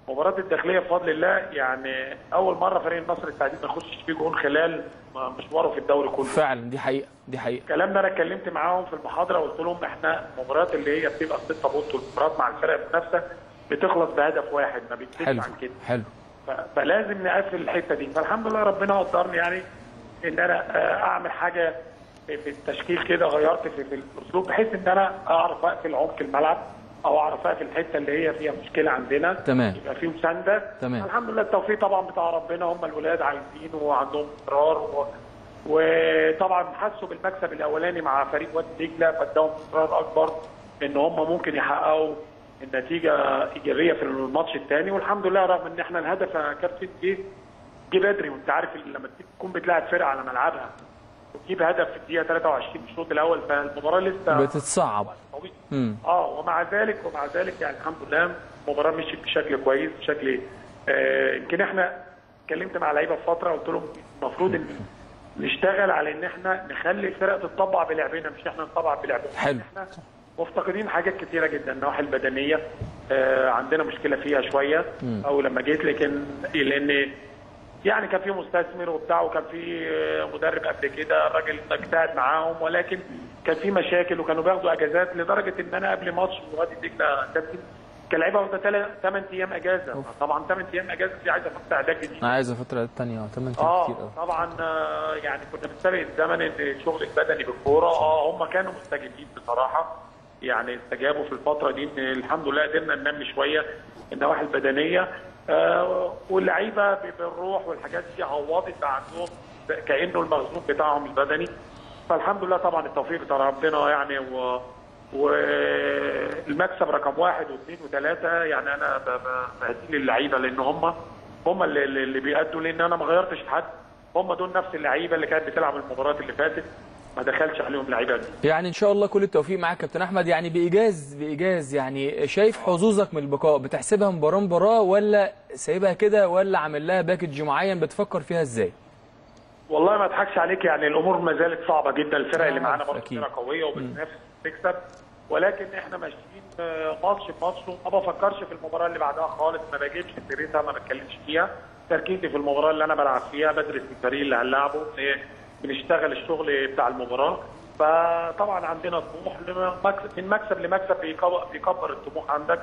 مباراه الداخليه بفضل الله يعني اول مره فريق النصر التعدين ما يخشش فيه جون خلال مشواره في الدوري كله فعلا دي حقيقه دي حقيقه الكلام ده انا اتكلمت معاهم في المحاضره قلت لهم احنا المباريات اللي هي بتبقى 6 بونت والمباريات مع الفرق المنافسه بتخلص بهدف واحد ما بتزيدش حلو عن كده حلو ف- فلازم نقفل الحته دي فالحمد لله ربنا قدرني يعني ان انا آه، اعمل حاجه في في التشكيل كده غيرت في, في الاسلوب بحيث ان انا اعرف اقفل عمق الملعب او اعرف اقفل الحته اللي هي فيها مشكله عندنا تمام. يبقى في مسانده تمام. الحمد لله التوفيق طبعا بتاع ربنا هم الولاد عايزين وعندهم اصرار و... وطبعا حسوا بالمكسب الاولاني مع فريق وادي دجله فاداهم اصرار اكبر ان هم ممكن يحققوا النتيجه ايجابيه في الماتش الثاني والحمد لله رغم ان احنا الهدف يا كابتن جه جه بدري وانت عارف لما تكون بتلاعب فرقه على ملعبها وتجيب هدف في الدقيقه 23 في الشوط الاول فالمباراه لسه بتتصعب طويل امم اه ومع ذلك ومع ذلك يعني الحمد لله المباراه مشيت بشكل كويس بشكل آه، يمكن احنا اتكلمت مع لعيبه في فتره قلت لهم المفروض ان نشتغل على ان احنا نخلي الفرق تتطبع بلعبنا مش احنا نطبع بلعبنا حلو. احنا مفتقدين حاجات كتيره جدا النواحي البدنيه آه، عندنا مشكله فيها شويه او لما جيت لكن لان يعني كان في مستثمر وبتاع وكان في مدرب قبل كده الراجل اجتهد معاهم ولكن كان في مشاكل وكانوا بياخدوا اجازات لدرجه ان انا قبل ماتش وادي دجله كابتن كان لعيبه واخده 8 ايام اجازه طبعا 8 ايام اجازه دي عايزه فتره اعداد جديد انا عايز فتره ثانيه 8 كتير اه قوي طبعا آه، يعني كنا بنسابق الزمن ان الشغل البدني بالكوره اه هم كانوا مستجيبين بصراحه يعني استجابوا في الفتره دي ان الحمد لله قدرنا ننمي شويه النواحي البدنيه آه واللعيبه ب- بالروح والحاجات دي عوضت بقى عندهم كانه المخزون بتاعهم البدني فالحمد لله طبعا التوفيق بتاع ربنا يعني و والمكسب رقم واحد واثنين وثلاثه يعني انا ب- ب- بهدي للعيبه لان هم هم اللي, اللي اللي بيأدوا لان انا ما غيرتش حد هم دول نفس اللعيبه اللي كانت بتلعب المباريات اللي فاتت ما دخلش عليهم لعيبه جديده يعني ان شاء الله كل التوفيق معاك كابتن احمد يعني بايجاز بايجاز يعني شايف حظوظك من البقاء بتحسبها مباراه مباراه ولا سايبها كده ولا عامل لها باكج معين بتفكر فيها ازاي والله ما اضحكش عليك يعني الامور ما زالت صعبه جدا الفرق اللي معانا برضه أكيد. فرقه قويه وبتنافس تكسب ولكن احنا ماشيين آه، ماتش بماتش وما بفكرش في المباراه اللي بعدها خالص ما بجيبش سيرتها ما بتكلمش فيها تركيزي في المباراه اللي انا بلعب فيها بدرس الفريق اللي هنلعبه إيه، بنشتغل الشغل بتاع المباراه فطبعا عندنا طموح لمكسب- من مكسب لمكسب بيكبر بيكبر الطموح عندك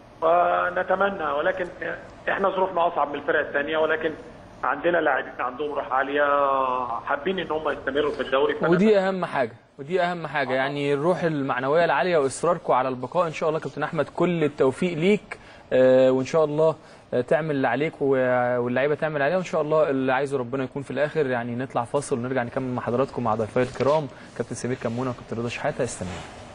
فنتمنى ولكن احنا ظروفنا اصعب من الفرق الثانيه ولكن عندنا لاعبين عندهم روح عاليه حابين ان هم يستمروا في الدوري فأنا ودي اهم حاجه ودي اهم حاجه يعني الروح المعنويه العاليه واصراركم على البقاء ان شاء الله كابتن احمد كل التوفيق ليك آه، وان شاء الله آه، تعمل اللي عليك و- واللعيبه تعمل عليها وان شاء الله اللي عايزه ربنا يكون في الاخر يعني نطلع فاصل ونرجع نكمل مع حضراتكم مع ضيفي الكرام كابتن سمير كمونه وكابتن رضا شحاته استنوا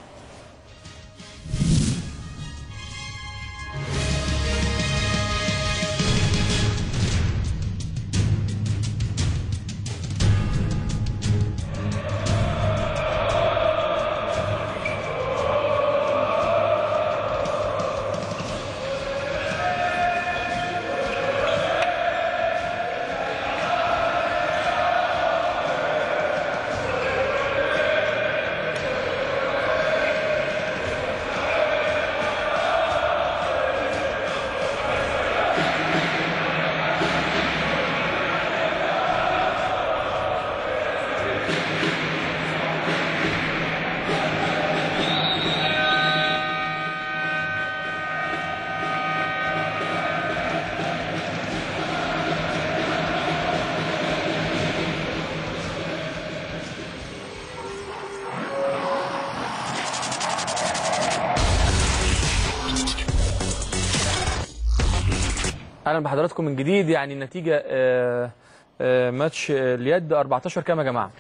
اهلا بحضراتكم من جديد يعني النتيجه آه، آه، ماتش آه، اليد 14 كام يا جماعه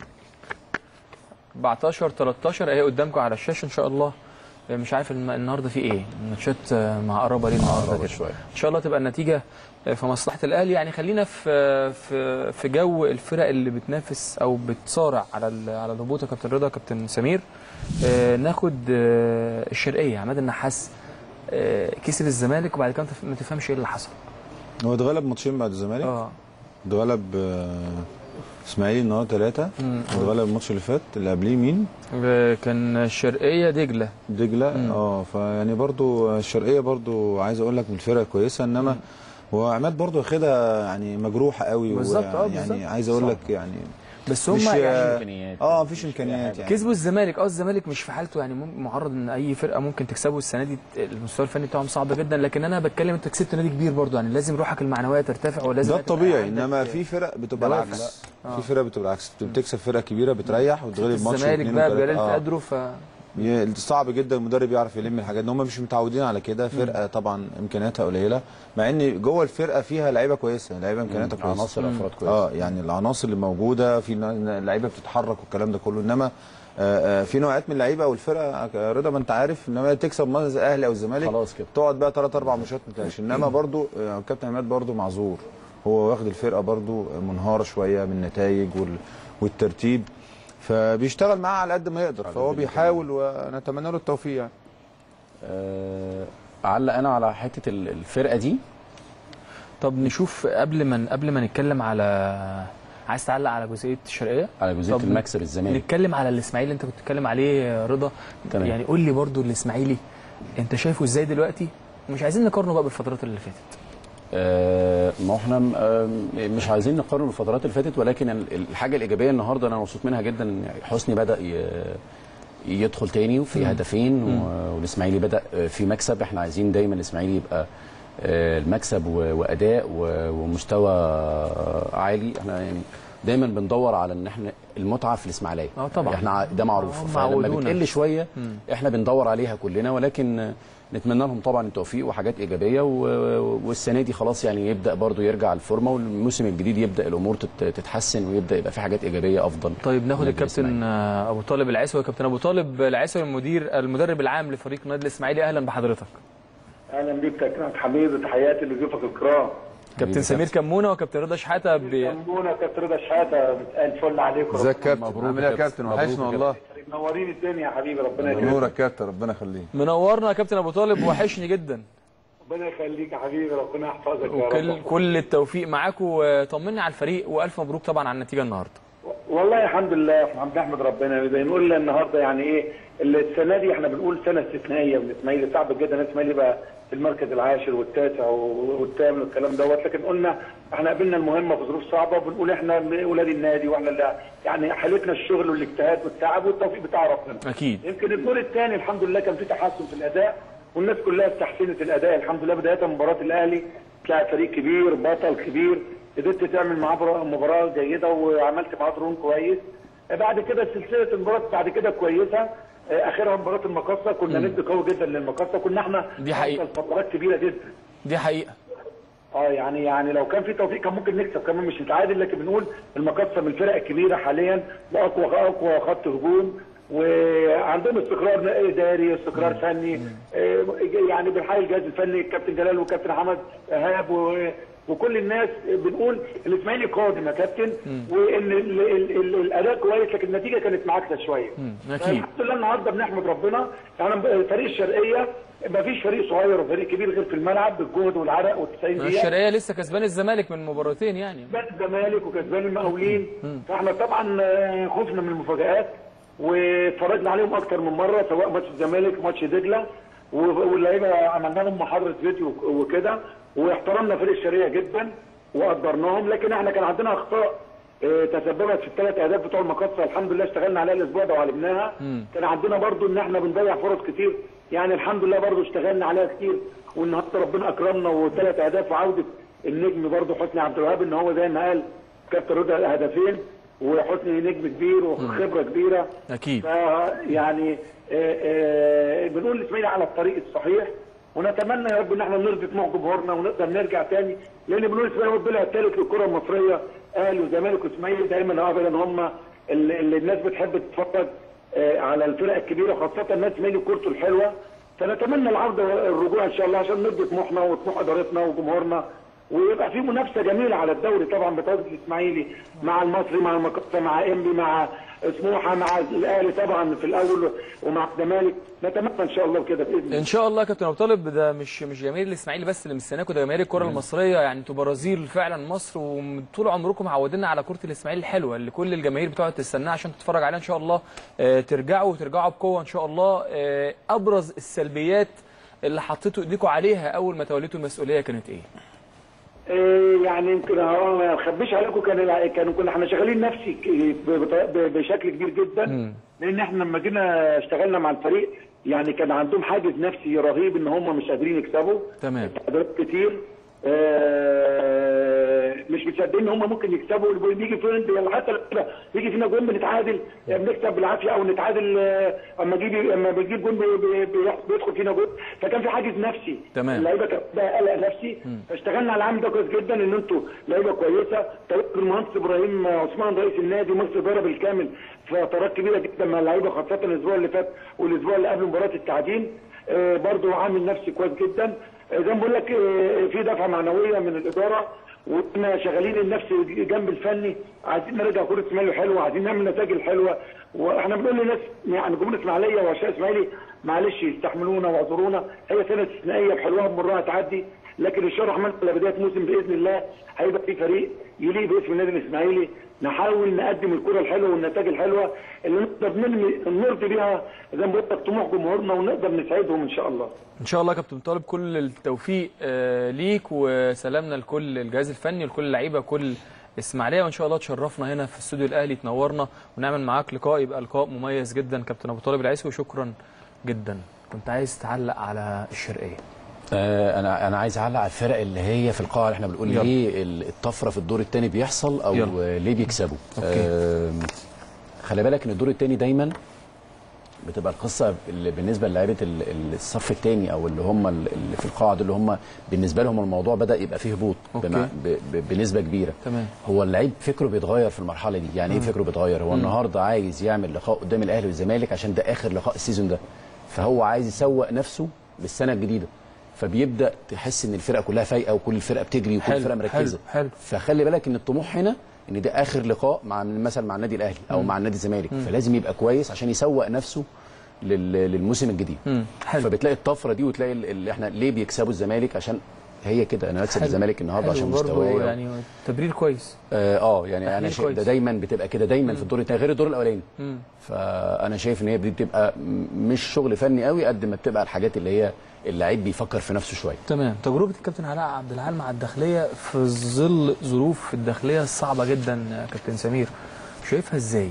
14 13 اهي قدامكم على الشاشه ان شاء الله آه، مش عارف الم- النهارده في ايه الماتشات آه، معقربه ليه النهارده كده شويه ان شاء الله تبقى النتيجه في مصلحه الاهلي يعني خلينا في في في جو الفرق اللي بتنافس او بتصارع على ال- على الهبوط يا كابتن رضا كابتن سمير آه، ناخد آه، الشرقيه عماد النحاس آه، كسب الزمالك وبعد كده ما تفهمش ايه اللي حصل هو اتغلب ماتشين بعد الزمالك اه اتغلب آه، اسماعيلي النهارده ثلاثه اتغلب الماتش اللي فات اللي قبليه مين؟ آه، كان الشرقيه دجله دجله اه فيعني برضو الشرقيه برضو عايز اقول لك من الفرق كويسه انما وعماد برضو واخدها يعني مجروحه قوي بالظبط، اه، ويعني- بالظبط. يعني عايز اقول لك يعني بس مش هم يعني إمكانيات. اه مفيش امكانيات يعني كسبوا الزمالك اه الزمالك مش في حالته يعني مم- معرض ان اي فرقه ممكن تكسبه السنه دي المستوى الفني بتاعهم صعب جدا لكن انا بتكلم انت كسبت نادي كبير برضو يعني لازم روحك المعنويه ترتفع ولازم ده تبقى الطبيعي عندك- انما في فرق بتبقى دوافع. العكس في فرق بتبقى العكس بتكسب فرقه كبيره بتريح وتغلب ماتش الزمالك واثنين بقى وثلاثة. بجلاله آه. قدره ف ي- صعب جدا المدرب يعرف يلم الحاجات دي هم مش متعودين على كده فرقه طبعا امكانياتها قليله مع ان جوه الفرقه فيها لعيبه كويسه لعيبه امكانياتها كويسه عناصر افراد كويسه اه يعني العناصر اللي موجوده في نا- لعيبه بتتحرك والكلام ده كله انما آه، آه، في نوعيات من اللعيبه او الفرقه آه، رضا ما انت عارف انما تكسب مثلا زي الاهلي او الزمالك خلاص كده. تقعد بقى ثلاث اربع ماتشات ما تلاقيش انما برضو آه، الكابتن عماد برضو معذور هو واخد الفرقه برضو منهاره شويه من النتائج وال- والترتيب فبيشتغل معاه على قد ما يقدر فهو بيحاول ونتمنى له التوفيق يعني آه، اعلق انا على حته ال- الفرقه دي طب نشوف قبل ما قبل ما نتكلم على عايز تعلق على جزئيه الشرقيه على جزئيه طب المكسب الزمالك نتكلم على الاسماعيلي انت كنت بتتكلم عليه يا رضا تمام. يعني قول لي برضو الاسماعيلي انت شايفه ازاي دلوقتي مش عايزين نقارنه بقى بالفترات اللي فاتت آه، ما هو احنا م- آه، مش عايزين نقارن الفترات اللي فاتت ولكن ال- الحاجه الايجابيه النهارده انا مبسوط منها جدا إن حسني بدا ي- يدخل تاني وفي هدفين و- والاسماعيلي بدا آه، في مكسب احنا عايزين دايما الاسماعيلي يبقى آه، المكسب و- واداء و- ومستوى عالي احنا يعني دايما بندور على ان احنا المتعه في الاسماعيليه اه طبعا. احنا ع- ده معروف هم فلما عودونا. بتقل شويه احنا بندور عليها كلنا ولكن نتمنى لهم طبعا التوفيق وحاجات ايجابيه و- والسنه دي خلاص يعني يبدا برضو يرجع الفورمه والموسم الجديد يبدا الامور تت- تتحسن ويبدا يبقى في حاجات ايجابيه افضل طيب ناخد نادي الكابتن الإسماعيلي. آه، ابو طالب العيسوي كابتن ابو طالب العيسوي المدير المدرب العام لفريق النادي الاسماعيلي اهلا بحضرتك اهلا بيك كابتن حميد تحياتي لضيوفك الكرام كابتن سمير كمونه وكابتن رضا شحاته ب... سمونا كابتن رضا شحاته مساء الفل عليكم ازيك يا مبروك كابتن عامل ايه يا يا كابتن كابتن. وحشنا مبروك يا والله منورين الدنيا يا حبيبي ربنا يكرمك نورك يا كابتن ربنا يخليك منورنا يا كابتن ابو طالب وحشني جدا ربنا يخليك يا حبيبي ربنا يحفظك يا وكل رب كل التوفيق معاكم وطمني على الفريق والف مبروك طبعا على النتيجه النهارده والله الحمد لله احنا بنحمد ربنا زي نقول النهارده يعني ايه السنه دي احنا بنقول سنه استثنائيه والاسماعيلي صعب جدا الاسماعيلي يبقى في المركز العاشر والتاسع والثامن والكلام دوت لكن قلنا احنا قابلنا المهمه في ظروف صعبه وبنقول احنا اولاد النادي واحنا اللي يعني حالتنا الشغل والاجتهاد والتعب والتوفيق بتاع ربنا اكيد يمكن الدور الثاني الحمد لله كان في تحسن في الاداء والناس كلها استحسنت الاداء الحمد لله بدايه من مباراه الاهلي تلاعب فريق كبير بطل كبير قدرت تعمل معاه برا- مباراه جيده وعملت معاه درون كويس بعد كده سلسله المباريات بعد كده كويسه اخرها مباراه المقصه كنا ند قوي جدا للمقصه كنا احنا دي حقيقة. أفضل فترات كبيره جدا دي حقيقه اه يعني يعني لو كان في توفيق كان ممكن نكسب كمان مش نتعادل لكن بنقول المقصه من الفرق الكبيره حاليا واقوى اقوى خط هجوم وعندهم استقرار اداري استقرار فني آه، يعني بنحيي الجهاز الفني الكابتن جلال والكابتن حمد ايهاب و- وكل الناس بنقول الاسماعيلي قادم يا كابتن وان ال- ال- ال- الاداء كويس لكن النتيجه كانت معاكسه شويه اكيد الحمد لله النهارده بنحمد ربنا يعني فريق الشرقيه ما فيش فريق صغير وفريق كبير غير في الملعب بالجهد والعرق وال90 دقيقه الشرقيه لسه كسبان الزمالك من مباراتين يعني كسبان الزمالك وكسبان المقاولين فاحنا طبعا آه، خفنا من المفاجآت واتفرجنا عليهم اكتر من مره سواء ماتش الزمالك ماتش دجله و- واللعيبه عملنا لهم محاضره فيديو وكده واحترمنا فريق الشرقيه جدا وقدرناهم لكن احنا كان عندنا اخطاء آه، تسببت في الثلاث اهداف بتوع المقصه الحمد لله اشتغلنا عليها الاسبوع ده وعالجناها كان عندنا برضو ان احنا بنضيع فرص كتير يعني الحمد لله برضو اشتغلنا عليها كتير والنهارده ربنا اكرمنا وثلاث اهداف وعوده النجم برضو حسني عبد الوهاب ان هو زي ما قال كابتن رضا هدفين وحسني نجم كبير وخبره كبيره اكيد يعني بنقول الاسماعيلي على الطريق الصحيح ونتمنى يا رب ان احنا نرضي طموح جمهورنا ونقدر نرجع تاني لان بنقول الاسماعيلي هو الضلع الثالث للكره المصريه اهلي وزمالك واسماعيلي دايما ابدا هم اللي اللي الناس بتحب تتفرج آه، على الفرق الكبيره خاصه الناس اسماعيلي كورته الحلوه فنتمنى العوده والرجوع ان شاء الله عشان نرضي طموحنا وطموح ادارتنا وجمهورنا ويبقى في منافسه جميله على الدوري طبعا بتواجد الاسماعيلي مع المصري مع المقصه مع انبي مع سموحه مع الاهلي طبعا في الاول ومع الزمالك نتمنى ان شاء الله كده باذن الله ان شاء الله يا كابتن ابو طالب ده مش مش جماهير الاسماعيلي بس اللي مستناكم ده جماهير الكره المصريه يعني انتوا برازيل فعلا مصر وطول عمركم معودينا على كره الاسماعيلي الحلوه اللي كل الجماهير بتقعد تستناها عشان تتفرج عليها ان شاء الله آه، ترجعوا وترجعوا بقوه ان شاء الله آه، ابرز السلبيات اللي حطيتوا ايديكم عليها اول ما توليتوا المسؤوليه كانت ايه؟ إيه يعني يمكن هو ما اخبيش عليكم كان الع- كانوا كنا احنا شغالين نفسي ك- بط- ب- بشكل كبير جدا لان احنا لما جينا اشتغلنا مع الفريق يعني كان عندهم حاجز نفسي رهيب ان هم مش قادرين يكسبوا تمام. تعادلات كتير آه، مش مصدقين ان هم ممكن يكسبوا بيجي فين يعني حتى لما يجي فينا جون بنتعادل يعني بنكسب بالعافيه او نتعادل آه، اما يجي اما بيجيب جون بي- بي- بي- بيدخل فينا جون فكان في حاجز نفسي تمام. اللعيبه كانت بقى قلق نفسي فاشتغلنا على العام ده كويس جدا ان انتوا لعيبه كويسه توقف المهندس ابراهيم عثمان رئيس النادي ومصر اداره بالكامل فترات كبيره جدا مع اللعيبه خاصه الاسبوع اللي فات والاسبوع اللي قبل مباراه التعدين آه، برضو عامل نفسي كويس جدا آه، زي ما بقول لك آه، في دفعه معنويه من الاداره واحنا شغالين النفس جنب الفني عايزين نرجع كره اسماعيلي حلوه عايزين نعمل نتائج حلوه واحنا بنقول للناس يعني جمهور اسماعيليه وعشاق اسماعيلي معلش يستحملونا واعذرونا هي سنه استثنائيه بحلوها بمرها تعدي لكن ان شاء الله الرحمن على بدايه موسم باذن الله هيبقى في فريق يليق باسم النادي الاسماعيلي نحاول نقدم الكره الحلوه والنتائج الحلوه اللي نقدر ننمي نرضي بيها زي ما بقول لك طموح جمهورنا ونقدر نسعدهم ان شاء الله ان شاء الله يا كابتن طالب كل التوفيق آه، ليك وسلامنا لكل الجهاز الفني ولكل اللعيبه وكل اسماعيليه وان شاء الله تشرفنا هنا في استوديو الاهلي تنورنا ونعمل معاك لقاء يبقى لقاء مميز جدا كابتن ابو طالب العيسي وشكرا جدا كنت عايز تعلق على الشرقيه آه، انا انا عايز اعلق على الفرق اللي هي في القاعه اللي احنا بنقول يلا. ليه ال- الطفره في الدور الثاني بيحصل او يلا. آه، ليه بيكسبوا أوكي. آم، خلي بالك ان الدور الثاني دايما بتبقى القصه اللي بالنسبه للاعيبه ال- ال- الصف الثاني او اللي هم ال- اللي في القاعه دول اللي هم بالنسبه لهم الموضوع بدا يبقى فيه هبوط أوكي. بمع- ب- ب- بنسبه كبيره تمام. هو اللعيب فكره بيتغير في المرحله دي يعني ايه فكره بيتغير هو النهارده عايز يعمل لقاء قدام الاهلي والزمالك عشان ده اخر لقاء السيزون ده فهو عايز يسوق نفسه للسنه الجديده فبيبدا تحس ان الفرقه كلها فايقه وكل الفرقه بتجري وكل حلو، الفرقه مركزه حلو، حلو. فخلي بالك ان الطموح هنا ان ده اخر لقاء مع مثلا مع النادي الاهلي او مع النادي الزمالك فلازم يبقى كويس عشان يسوق نفسه لل- للموسم الجديد مم، حلو. فبتلاقي الطفره دي وتلاقي ال- اللي احنا ليه بيكسبوا الزمالك عشان هي كده انا هكسب حلو. الزمالك النهارده حلو عشان برضه مستواي يعني تبرير كويس اه آه، يعني انا تحليل شايف ده كويس. دايما بتبقى كده دايما في الدور الثاني غير الدور الاولاني فانا شايف ان هي دي بتبقى م- مش شغل فني قوي قد ما بتبقى الحاجات اللي هي اللعيب بيفكر في نفسه شويه تمام تجربه الكابتن علاء عبد العال مع الداخليه في ظل ظروف الداخليه الصعبه جدا يا كابتن سمير شايفها ازاي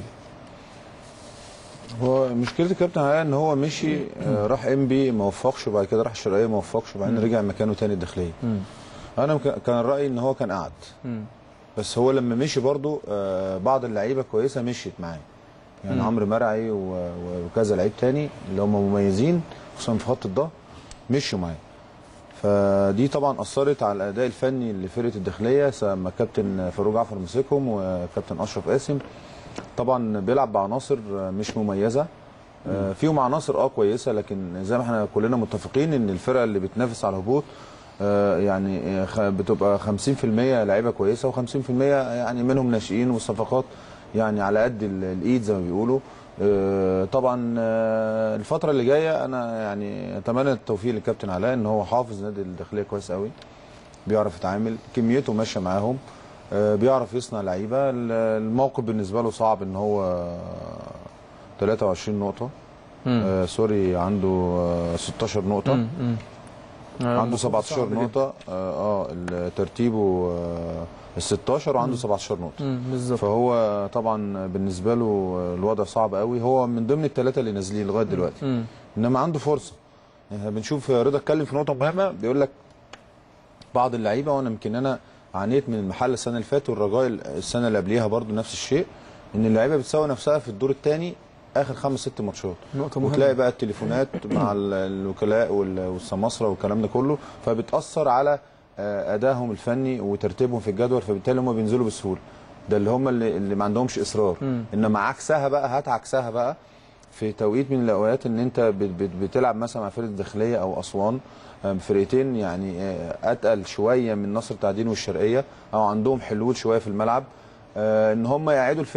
هو مشكله الكابتن علاء ان هو مشي آه، راح ام بي ما وفقش وبعد كده راح الشرقيه ما وفقش وبعدين رجع مكانه تاني الداخليه انا مك- كان رايي ان هو كان قعد بس هو لما مشي برضو آه، بعض اللعيبه كويسه مشيت معاه يعني عمرو مرعي و- و- وكذا لعيب تاني اللي هم مميزين خصوصا في خط الظهر مشوا معاه فدي طبعا اثرت على الاداء الفني لفرقه الداخليه لما كابتن فاروق جعفر مسكهم وكابتن اشرف قاسم طبعا بيلعب بعناصر مش مميزه آه، فيهم عناصر اه كويسه لكن زي ما احنا كلنا متفقين ان الفرقه اللي بتنافس على الهبوط آه، يعني آه، خ- بتبقى 50% لعيبه كويسه و50% يعني منهم ناشئين والصفقات يعني على قد ال- الايد زي ما بيقولوا آه، طبعا آه، الفتره اللي جايه انا يعني اتمنى التوفيق للكابتن علاء ان هو حافظ نادي الداخليه كويس قوي بيعرف يتعامل كميته ماشيه معاهم آه، بيعرف يصنع لعيبه ال- الموقف بالنسبه له صعب ان هو آه، 23 نقطه آه سوري عنده آه 16 نقطه عنده 17 نقطه اه, آه ال- ترتيبه آه ال 16 وعنده 17 نقطه امم بالظبط فهو طبعا بالنسبه له الوضع صعب قوي هو من ضمن الثلاثه اللي نازلين لغايه دلوقتي مم. انما عنده فرصه يعني إحنا بنشوف رضا اتكلم في نقطه مهمه بيقول لك بعض اللعيبه وانا يمكن انا عانيت من المحل السنه اللي فاتت والرجاء السنه اللي قبليها برضو نفس الشيء ان اللعيبه بتساوي نفسها في الدور الثاني اخر خمس ست ماتشات نقطة مهمة. وتلاقي بقى التليفونات مع ال- الوكلاء وال- والسماسره والكلام ده كله فبتاثر على آه، ادائهم الفني وترتيبهم في الجدول فبالتالي هم بينزلوا بسهوله ده اللي هم اللي, اللي ما عندهمش اصرار انما عكسها بقى هات عكسها بقى في توقيت من الاوقات ان انت بت- بت- بتلعب مثلا مع فرقه الداخليه او اسوان آم، فرقتين يعني آه، اتقل شويه من نصر التعدين والشرقيه او عندهم حلول شويه في الملعب آه، ان هم يعيدوا الفرقه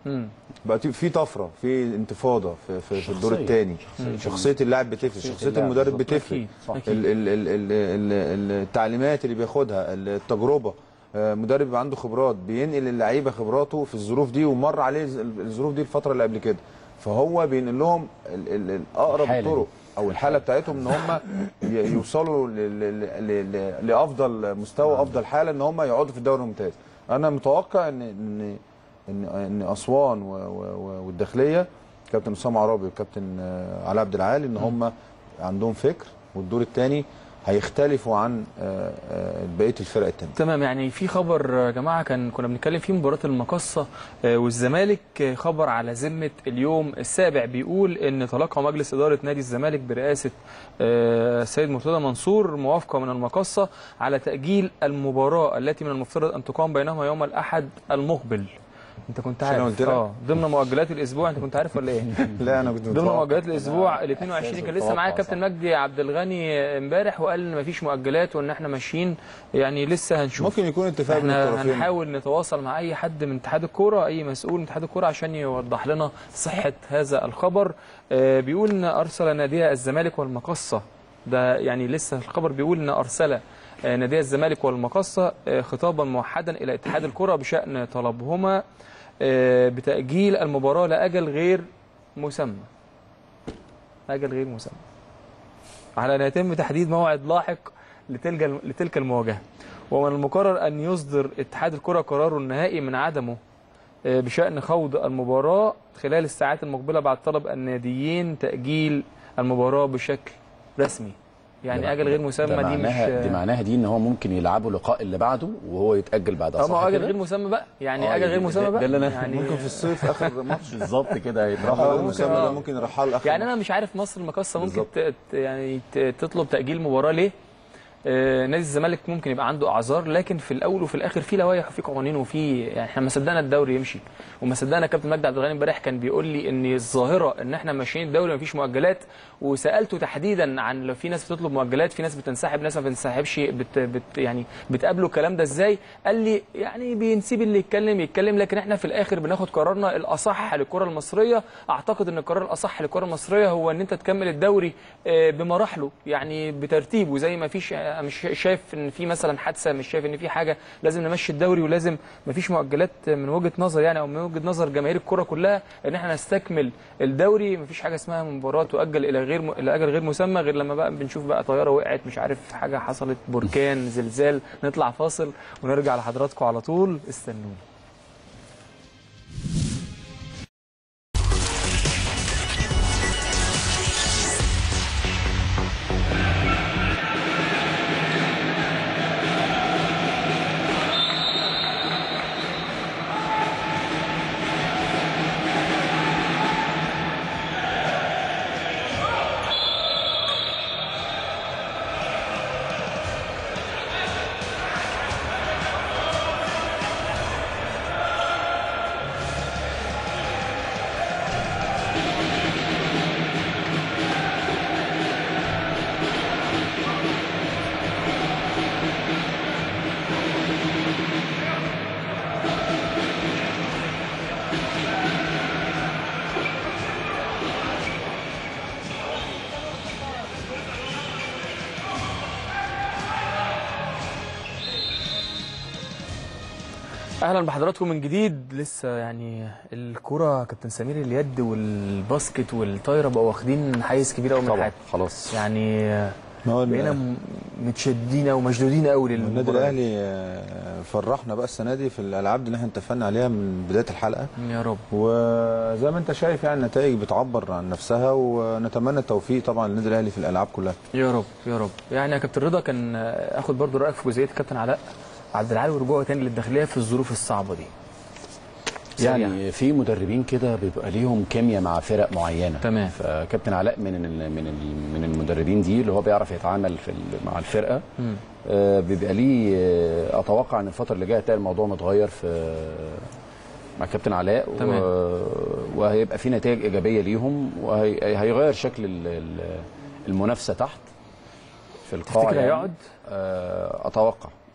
مم. بقى في- في طفره في انتفاضه في, في, في الدور شخصية. الثاني شخصية. شخصيه اللاعب بتفرق شخصية شخصيه اللاعب المدرب بالظبط. بتفرق أكيد. صح. أكيد. ال ال ال ال ال التعليمات اللي بياخدها التجربه آه، مدرب بيبقى عنده خبرات بينقل اللعيبه خبراته في الظروف دي ومر عليه ز- الظروف دي الفتره اللي قبل كده فهو بينقل لهم ال- ال- ال- اقرب الحالة الطرق دي. او الحاله بتاعتهم ان هم ي- يوصلوا ل- ل- ل- ل- لافضل مستوى افضل حاله ان هم يقعدوا في الدوري الممتاز انا متوقع ان ان ان ان اسوان و- و- و- والداخليه كابتن اسامه عرابي وكابتن آه، علاء عبد العال ان هم عندهم فكر والدور الثاني هيختلفوا عن آه، آه، بقيه الفرق الثانيه تمام يعني في خبر يا جماعه كان كنا بنتكلم فيه مباراه المقصه آه، والزمالك آه، خبر على ذمه اليوم السابع بيقول ان تلقى مجلس اداره نادي الزمالك برئاسه آه، السيد مرتضى منصور موافقه من المقصه على تاجيل المباراه التي من المفترض ان تقام بينهما يوم الاحد المقبل انت كنت مش أنا عارف قلت لك؟ اه ضمن مؤجلات الاسبوع انت كنت عارف ولا ايه لا انا كنت ضمن متوقع. مؤجلات الاسبوع ال 22 كان لسه معايا متوقع، كابتن صح. مجدي عبد الغني امبارح وقال ان مفيش مؤجلات وان احنا ماشيين يعني لسه هنشوف ممكن يكون اتفاق بين احنا الطرفين هنحاول نتواصل مع اي حد من اتحاد الكوره اي مسؤول من اتحاد الكوره عشان يوضح لنا صحه هذا الخبر آه، بيقول ان ارسل نادي الزمالك والمقصه ده يعني لسه الخبر بيقول ان ارسل آه، نادي الزمالك والمقصه آه، خطابا موحدا الى اتحاد الكره بشان طلبهما آه، بتاجيل المباراه لاجل غير مسمى اجل غير مسمى على ان يتم تحديد موعد لاحق لتلك لتلك المواجهه ومن المقرر ان يصدر اتحاد الكره قراره النهائي من عدمه آه، بشان خوض المباراه خلال الساعات المقبله بعد طلب الناديين تاجيل المباراه بشكل رسمي يعني ده- اجل غير ده مسمى دي مش معناها دي معناها دي ان هو ممكن يلعبوا اللقاء اللي بعده وهو يتاجل بعدها اه ما هو صح اجل كده؟ غير مسمى بقى يعني آه، اجل غير يعني مسمى ده- بقى ده اللي أنا يعني ممكن في الصيف اخر ماتش بالظبط كده اه هيتراحوا المسمى آه. ده ممكن يرحل اخر يعني ماتش. انا مش عارف مصر المقاصه ممكن بالظبط. ت- ت- يعني ت- تطلب تاجيل مباراه ليه آه، نادي الزمالك ممكن يبقى عنده اعذار لكن في الاول وفي الاخر في لوائح وفي قوانين وفي يعني احنا ما صدقنا الدوري يمشي وما صدقنا كابتن مجدي عبد الغني امبارح كان بيقول لي ان الظاهره ان احنا ماشيين الدوري ما فيش مؤجلات وسالته تحديدا عن لو في ناس بتطلب مؤجلات في ناس بتنسحب ناس ما بتنسحبش بت بت يعني بتقابلوا الكلام ده ازاي قال لي يعني بنسيب اللي يتكلم يتكلم لكن احنا في الاخر بناخد قرارنا الاصح للكره المصريه اعتقد ان القرار الاصح للكره المصريه هو ان انت تكمل الدوري آه، بمراحله يعني بترتيبه زي ما فيش آه، مش شايف ان في مثلا حادثه مش شايف ان في حاجه لازم نمشي الدوري ولازم ما فيش مؤجلات من وجهه نظر يعني او من وجهه نظر جماهير الكره كلها ان احنا نستكمل الدوري ما فيش حاجه اسمها مباراه تؤجل الى غير م... الى اجل غير مسمى غير لما بقى بنشوف بقى طياره وقعت مش عارف حاجه حصلت بركان زلزال نطلع فاصل ونرجع لحضراتكم على طول استنونا اهلا بحضراتكم من جديد لسه يعني الكرة كابتن سمير اليد والباسكت والطايره بقوا واخدين حيز كبير قوي من طبعا الحياه خلاص يعني ما هو بقينا م- متشددين او مشدودين قوي النادي للمباراة الاهلي آه، فرحنا بقى السنه دي في الالعاب دي اللي احنا اتفقنا عليها من بدايه الحلقه يا رب وزي ما انت شايف يعني النتائج بتعبر عن نفسها ونتمنى التوفيق طبعا للنادي الاهلي في الالعاب كلها يا رب يا رب يعني يا كابتن رضا كان آه، اخد برضو رايك في جزئيه الكابتن علاء عبد العال ورجوعه تاني للداخليه في الظروف الصعبه دي سريع. يعني في مدربين كده بيبقى ليهم كيمياء مع فرق معينه تمام. فكابتن علاء من ال من ال من المدربين دي اللي هو بيعرف يتعامل في ال- مع الفرقه مم. آه بيبقى ليه آه اتوقع ان الفتره اللي جايه هتلاقي الموضوع متغير في مع كابتن علاء و- تمام. وهيبقى في نتائج ايجابيه ليهم وهيغير شكل ال- ال- المنافسه تحت في القاع تفتكر يعني. هيقعد؟ آه، اتوقع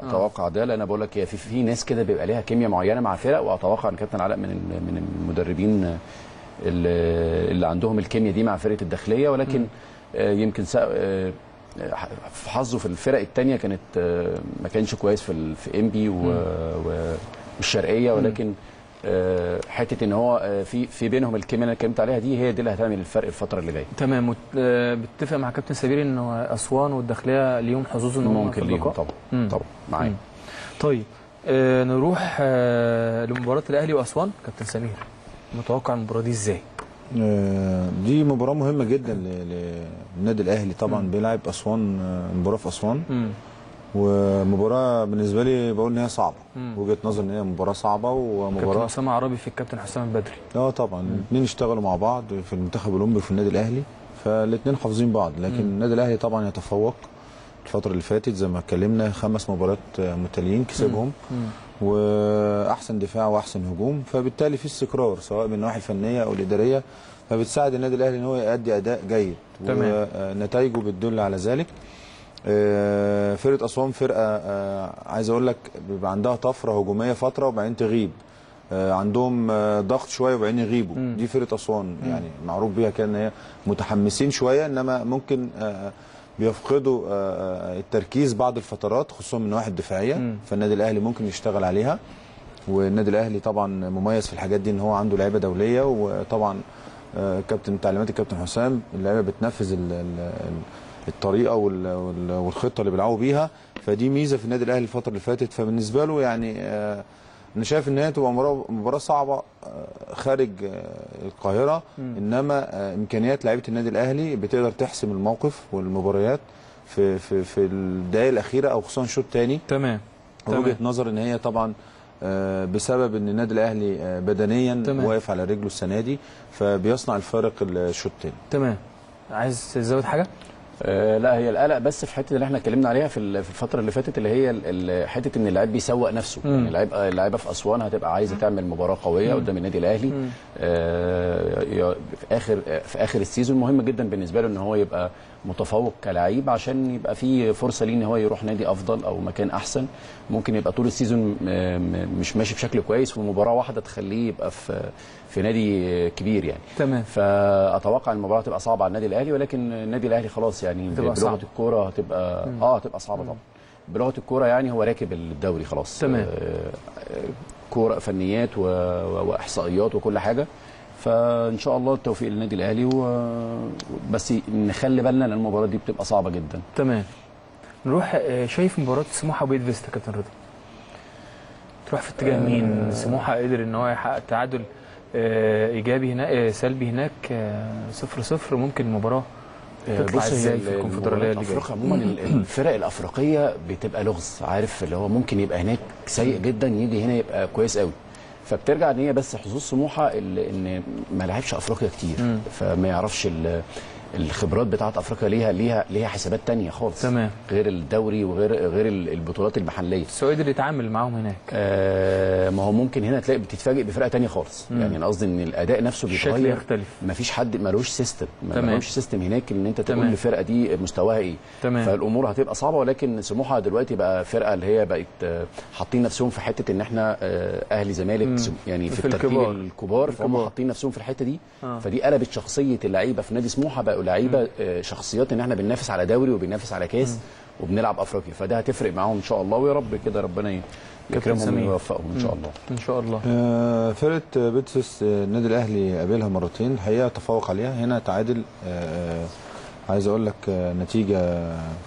اتوقع ده لان انا بقول لك هي في في ناس كده بيبقى ليها كيمياء معينه مع فرق واتوقع ان كابتن علاء من ال- من المدربين اللي اللي عندهم الكيمياء دي مع فرقه الداخليه ولكن آه، يمكن سا- آه، آه، في حظه في الفرق الثانيه كانت آه، ما كانش كويس في ال- في انبي و- و- والشرقيه ولكن آه، حته ان هو آه، في في بينهم الكيمياء اللي أنا اتكلمت عليها دي هي دي اللي هتعمل الفرق الفتره اللي جايه تمام وت- آه، بتتفق مع كابتن سمير ان اسوان والداخليه ليهم حظوظ ان هم ممكن في ليهم اللقاء؟ طبعا مم. طبعا معايا مم. طيب آه نروح آه لمباراه الاهلي واسوان كابتن سمير متوقع المباراه دي ازاي؟ آه، دي مباراة مهمة جدا ل- للنادي الأهلي طبعا بيلعب أسوان آه، مباراة في أسوان مم. ومباراة بالنسبة لي بقول إن هي صعبة مم. وجهة نظر إن هي مباراة صعبة كابتن ومباراة اسامه عربي في الكابتن حسام البدري اه طبعا الاثنين اشتغلوا مع بعض في المنتخب الاولمبي وفي النادي الاهلي فالاثنين حافظين بعض لكن النادي الاهلي طبعا يتفوق الفتره اللي فاتت زي ما اتكلمنا خمس مباريات آه، متتاليين كسبهم مم. واحسن دفاع واحسن هجوم فبالتالي في استقرار سواء من الناحيه الفنيه او الاداريه فبتساعد النادي الاهلي ان هو يؤدي اداء جيد تمام. ونتائجه بتدل على ذلك آه، فرقه اسوان فرقه آه، عايز اقول لك بيبقى عندها طفره هجوميه فتره وبعدين تغيب آه، عندهم آه، ضغط شويه وبعدين يغيبوا مم. دي فرقه اسوان يعني معروف بيها كان ان هي متحمسين شويه انما ممكن آه، بيفقدوا آه، آه، التركيز بعض الفترات خصوصا من النواحي الدفاعيه مم. فالنادي الاهلي ممكن يشتغل عليها والنادي الاهلي طبعا مميز في الحاجات دي ان هو عنده لعيبه دوليه وطبعا آه، كابتن تعليمات الكابتن حسام اللعيبه بتنفذ ال- ال- ال- الطريقه وال- وال- والخطه اللي بيلعبوا بيها فدي ميزه في النادي الاهلي الفتره اللي فاتت فبالنسبه له يعني آه، انا شايف ان هي تبقى مباراه مباراه صعبه آه، خارج آه، القاهره انما آه، امكانيات لعيبه النادي الاهلي بتقدر تحسم الموقف والمباريات في في في الدقائق الاخيره او خصوصا الشوط الثاني تمام وجهه تمام نظر ان هي طبعا آه، بسبب ان النادي الاهلي آه، بدنيا تمام. واقف على رجله السنه دي فبيصنع الفارق الشوط الثاني تمام عايز تزود حاجه؟ آه لا هي القلق بس في حته اللي احنا اتكلمنا عليها في ال- في الفتره اللي فاتت اللي هي ال- ال- حته ان اللعيب بيسوق نفسه مم. يعني اللعيب اللعيبه في اسوان هتبقى عايزه تعمل مباراه قويه قدام النادي الاهلي مم. آه ي- في اخر في اخر السيزون مهم جدا بالنسبه له ان هو يبقى متفوق كلاعب عشان يبقى في فرصه ليه ان هو يروح نادي افضل او مكان احسن ممكن يبقى طول السيزون م- م- مش ماشي بشكل كويس ومباراه واحده تخليه يبقى في في نادي كبير يعني تمام فاتوقع المباراه تبقى صعبه على النادي الاهلي ولكن النادي الاهلي خلاص يعني هتبقى بلغه صعبة. الكوره هتبقى اه هتبقى صعبه طبعا بلغه الكوره يعني هو راكب الدوري خلاص تمام. آه، آه، كوره فنيات و... و- واحصائيات وكل حاجه فان شاء الله التوفيق للنادي الاهلي و... بس نخلي بالنا لان المباراه دي بتبقى صعبه جدا تمام نروح آه، شايف مباراه سموحه وبيت فيستا كابتن رضا تروح في اتجاه مين سموحه قدر ان هو يحقق تعادل آه، ايجابي هناك آه، سلبي هناك آه، صفر صفر ممكن المباراه تطلع بص ازاي هي في ال- الكونفدراليه المباريات اللي جايه افريقيا عموما ال- الفرق الافريقيه بتبقى لغز عارف اللي هو ممكن يبقى هناك سيء جدا يجي هنا يبقى كويس قوي فبترجع ان هي بس حظوظ سموحه ال- ان ما لعبش افريقيا كتير مم. فما يعرفش ال- الخبرات بتاعت افريقيا ليها ليها ليها حسابات تانية خالص تمام. غير الدوري وغير غير ال- البطولات المحليه بس هو قدر يتعامل معاهم هناك آه ما هو ممكن هنا تلاقي بتتفاجئ بفرقه تانية خالص يعني انا قصدي ان الاداء نفسه الشكل بيتغير يختلف. ما فيش حد ملوش سيستم ما تمام. ملوش سيستم هناك ان انت تقول تمام. الفرقه دي مستواها ايه تمام. فالامور هتبقى صعبه ولكن سموحه دلوقتي بقى فرقه اللي هي بقت آه، حاطين نفسهم في حته ان احنا آه، اهلي زمالك سم- يعني في, في الترتيب الكبار. الكبار فهم الكبار. حاطين نفسهم في الحته دي آه. فدي قلبت شخصيه اللعيبه في نادي سموحه بقوا لعيبه آه، شخصيات ان احنا بننافس على دوري وبننافس على كاس وبنلعب افريقيا فده هتفرق معاهم ان شاء الله ويا رب كده ربنا ي- يكرمهم سمير. ويوفقهم ان شاء الله ان شاء الله آه، فرقه بيتسوس آه، النادي الاهلي قابلها مرتين الحقيقه تفوق عليها هنا تعادل آه، عايز اقول لك آه، نتيجه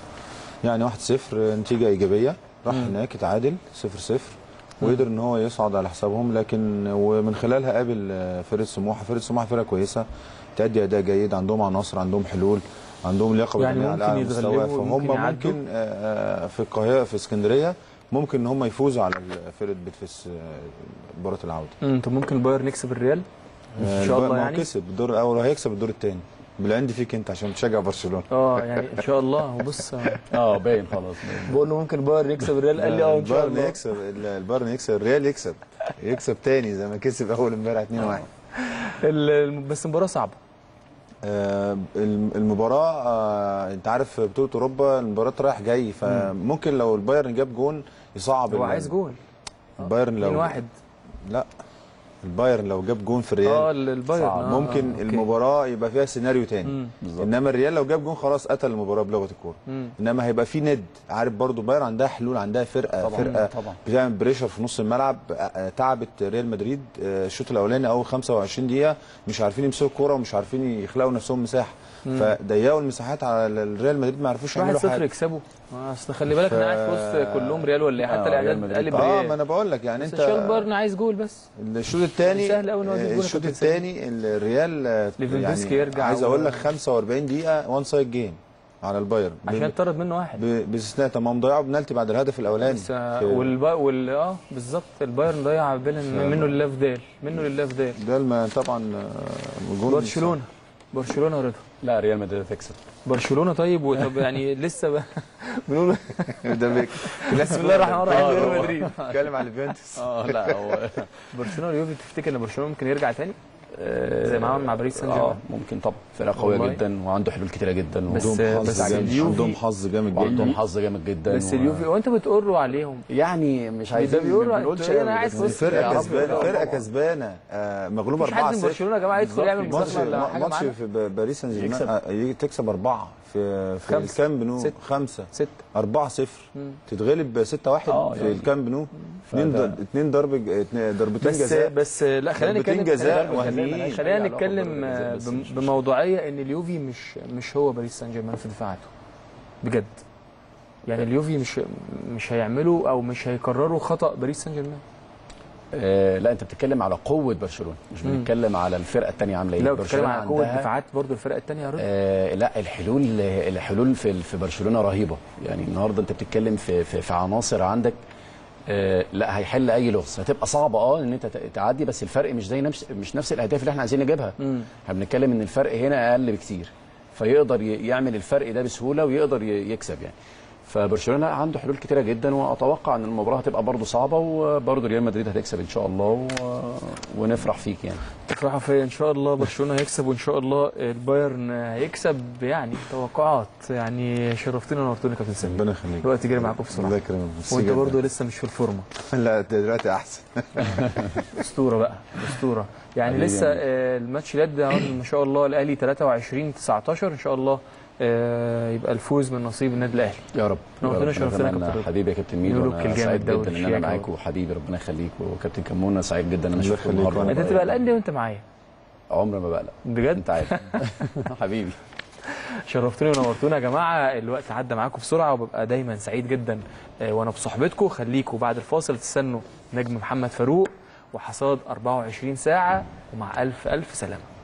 يعني 1-0 آه، نتيجه ايجابيه راح هناك اتعادل 0-0 وقدر ان هو يصعد على حسابهم لكن ومن خلالها قابل آه، فرقه سموحه فرقه سموحه فرقه كويسه تأدي اداء جيد عندهم عناصر عندهم حلول عندهم لياقه يعني بدنيه على ممكن اعلى مستوى يتغلبوا فهم وممكن يعدوا. ممكن آه، آه، في القاهره في اسكندريه ممكن ان هم يفوزوا على فرقه بيتفس آه، مباراه العوده مم، طب ممكن بايرن يكسب الريال ان شاء الباقي الله ما هو يعني كسب الدور الاول وهيكسب الدور الثاني بالعند فيك انت عشان بتشجع برشلونه اه يعني ان شاء الله هو بص آه، اه باين خلاص باين. بقول له ممكن بايرن يكسب الريال قال لي اه ان شاء البايرن الله يكسب البايرن يكسب الريال يكسب يكسب تاني زي ما كسب اول امبارح 2-1 ال- بس المباراه صعبه آه، الم- المباراه آه، انت عارف بطوله اوروبا المباراه رايح جاي فممكن لو البايرن جاب جون يصعب هو ال- عايز جول البايرن 2 لو 1 لا البايرن لو جاب جون في الريال اه البايرن صعب. آه، ممكن آه، أوكي. المباراه يبقى فيها سيناريو تاني انما الريال لو جاب جون خلاص قتل المباراه بلغه الكوره مم. انما هيبقى في ند عارف برضو بايرن عندها حلول عندها فرقه طبعاً، فرقه طبعاً. بتعمل بريشر في نص الملعب آه، آه، تعبت ريال مدريد آه، الشوط الاولاني اول 25 دقيقه مش عارفين يمسكوا الكوره ومش عارفين يخلقوا نفسهم مساحه فضيقوا المساحات على الريال مدريد ما عرفوش يعملوا 1-0 حاجه يكسبوا آه، اصل خلي بالك انا قاعد في وسط كلهم ريال ولا ايه حتى آه، ريال الاعداد مدريد. قلب اه ريال ما انا بقول لك يعني بس انت شال بايرن عايز جول بس الشوط الثاني سهل أوي إن هو يجيب جول الشوط كابتن سامي. الثاني الريال آه، ليفاندوفسكي يرجع عايز و- اقول لك 45 دقيقه وان سايد جيم على البايرن عشان طرد منه واحد ب- باستثناء تمام ضيعوا بنالتي بعد الهدف الاولاني بس آه، في- والب... وال اه بالظبط البايرن ضيع بيلن منه لله في دال منه لله في دال ده الم- طبعا آه، جول برشلونه برشلونه رضا لا ريال مدريد هتكسب برشلونه طيب وطب يعني لسه ب... بنقول ده بيك بسم الله الرحمن الرحيم آه، ريال هو- مدريد اتكلم على اليوفنتوس اه لا هو برشلونه اليوفي تفتكر ان برشلونه ممكن يرجع تاني زي ما عمل مع باريس سان اه جيرمان ممكن طبعا فرقه قويه والله. جدا وعنده حلول كتيره جدا بس- وعندهم بس حظ جامد اليوفي- عندهم حظ جامد وعندهم جدا حظ جامد جدا بس و- اليوفي وانت بتقروا عليهم يعني مش ده عايزين بيقولوا ما بنقولش أنا أوي، قاعد بس في وسط فرقه يا رب كسبانه يبقى فرقه طبعاً. كسبانه آه، مغلوبه مفيش حد 4 من 0 برشلونه يا جماعه يدخل بالظبط. يعمل ماتش مصادمه ولا حاجه ماتش معانا في ب- باريس سان جيرمان يكسب. آه، يجي تكسب اربعه في في خمسة. الكامب نو ستة. خمسه ستة 4 0 تتغلب 6 1 آه، في يعني. الكامب نو اثنين فده- ض- اثنين ضرب ج- اتنين- ضربتين بس جزاء بس لا خلينا ضربتين نتكلم جزاء خلينا- وهميين. خلينا ضربة نتكلم جزاء آه، بس بم- مش بموضوعيه ان اليوفي مش مش هو باريس سان جيرمان في دفاعاته بجد يعني اليوفي مش مش هيعملوا او مش هيكرروا خطا باريس سان جيرمان آه لا انت بتتكلم على قوه برشلونه مش مم. بنتكلم على الفرقه الثانيه عامله ايه لا بتتكلم برشلونة على قوه عندها- دفاعات برضو الفرقه الثانيه يا رضا آه لا الحلول الحلول في في برشلونه رهيبه يعني النهارده انت بتتكلم في في, في عناصر عندك آه لا هيحل اي لغز هتبقى صعبه اه ان انت ت- تعدي بس الفرق مش زي نفس مش نفس الاهداف اللي احنا عايزين نجيبها مم. احنا بنتكلم ان الفرق هنا اقل بكتير فيقدر ي- يعمل الفرق ده بسهوله ويقدر ي- يكسب يعني فبرشلونه عنده حلول كتيره جدا واتوقع ان المباراه هتبقى برضه صعبه وبرضه ريال مدريد هتكسب ان شاء الله و... ونفرح فيك يعني تفرحوا فيا ان شاء الله برشلونه هيكسب وان شاء الله البايرن هيكسب يعني توقعات يعني شرفتنا ونورتونا يا كابتن سامي ربنا يخليك الوقت جري معاكم الله بسرعه يكرمك ميرسي وانت جداً. برضه لسه مش في الفورمه لا ده دلوقتي احسن اسطوره بقى اسطوره يعني حبيبي لسه يعني. آه، الماتش اليد ده ما شاء الله الاهلي 23 19 ان شاء الله آه، يبقى الفوز من نصيب النادي الاهلي يا رب نورتنا يا رب. شرفتنا يا أتمنى كابتن. حبيبي يا كابتن ميدو يقولوا انا الجامد سعيد ده جدا ان انا والشياكة معاك وحبيبي ربنا يخليك وكابتن كمونه سعيد جدا ان انا الله اشوفك يخليك النهارده وأنا انت تبقى قلقان ليه وانت معايا عمري ما بقلق بجد انت عارف حبيبي شرفتوني ونورتونا يا جماعه الوقت عدى معاكم بسرعه وببقى دايما سعيد جدا آه، وانا بصحبتكم خليكم بعد الفاصل تستنوا نجم محمد فاروق وحصاد 24 ساعه ومع الف الف سلامه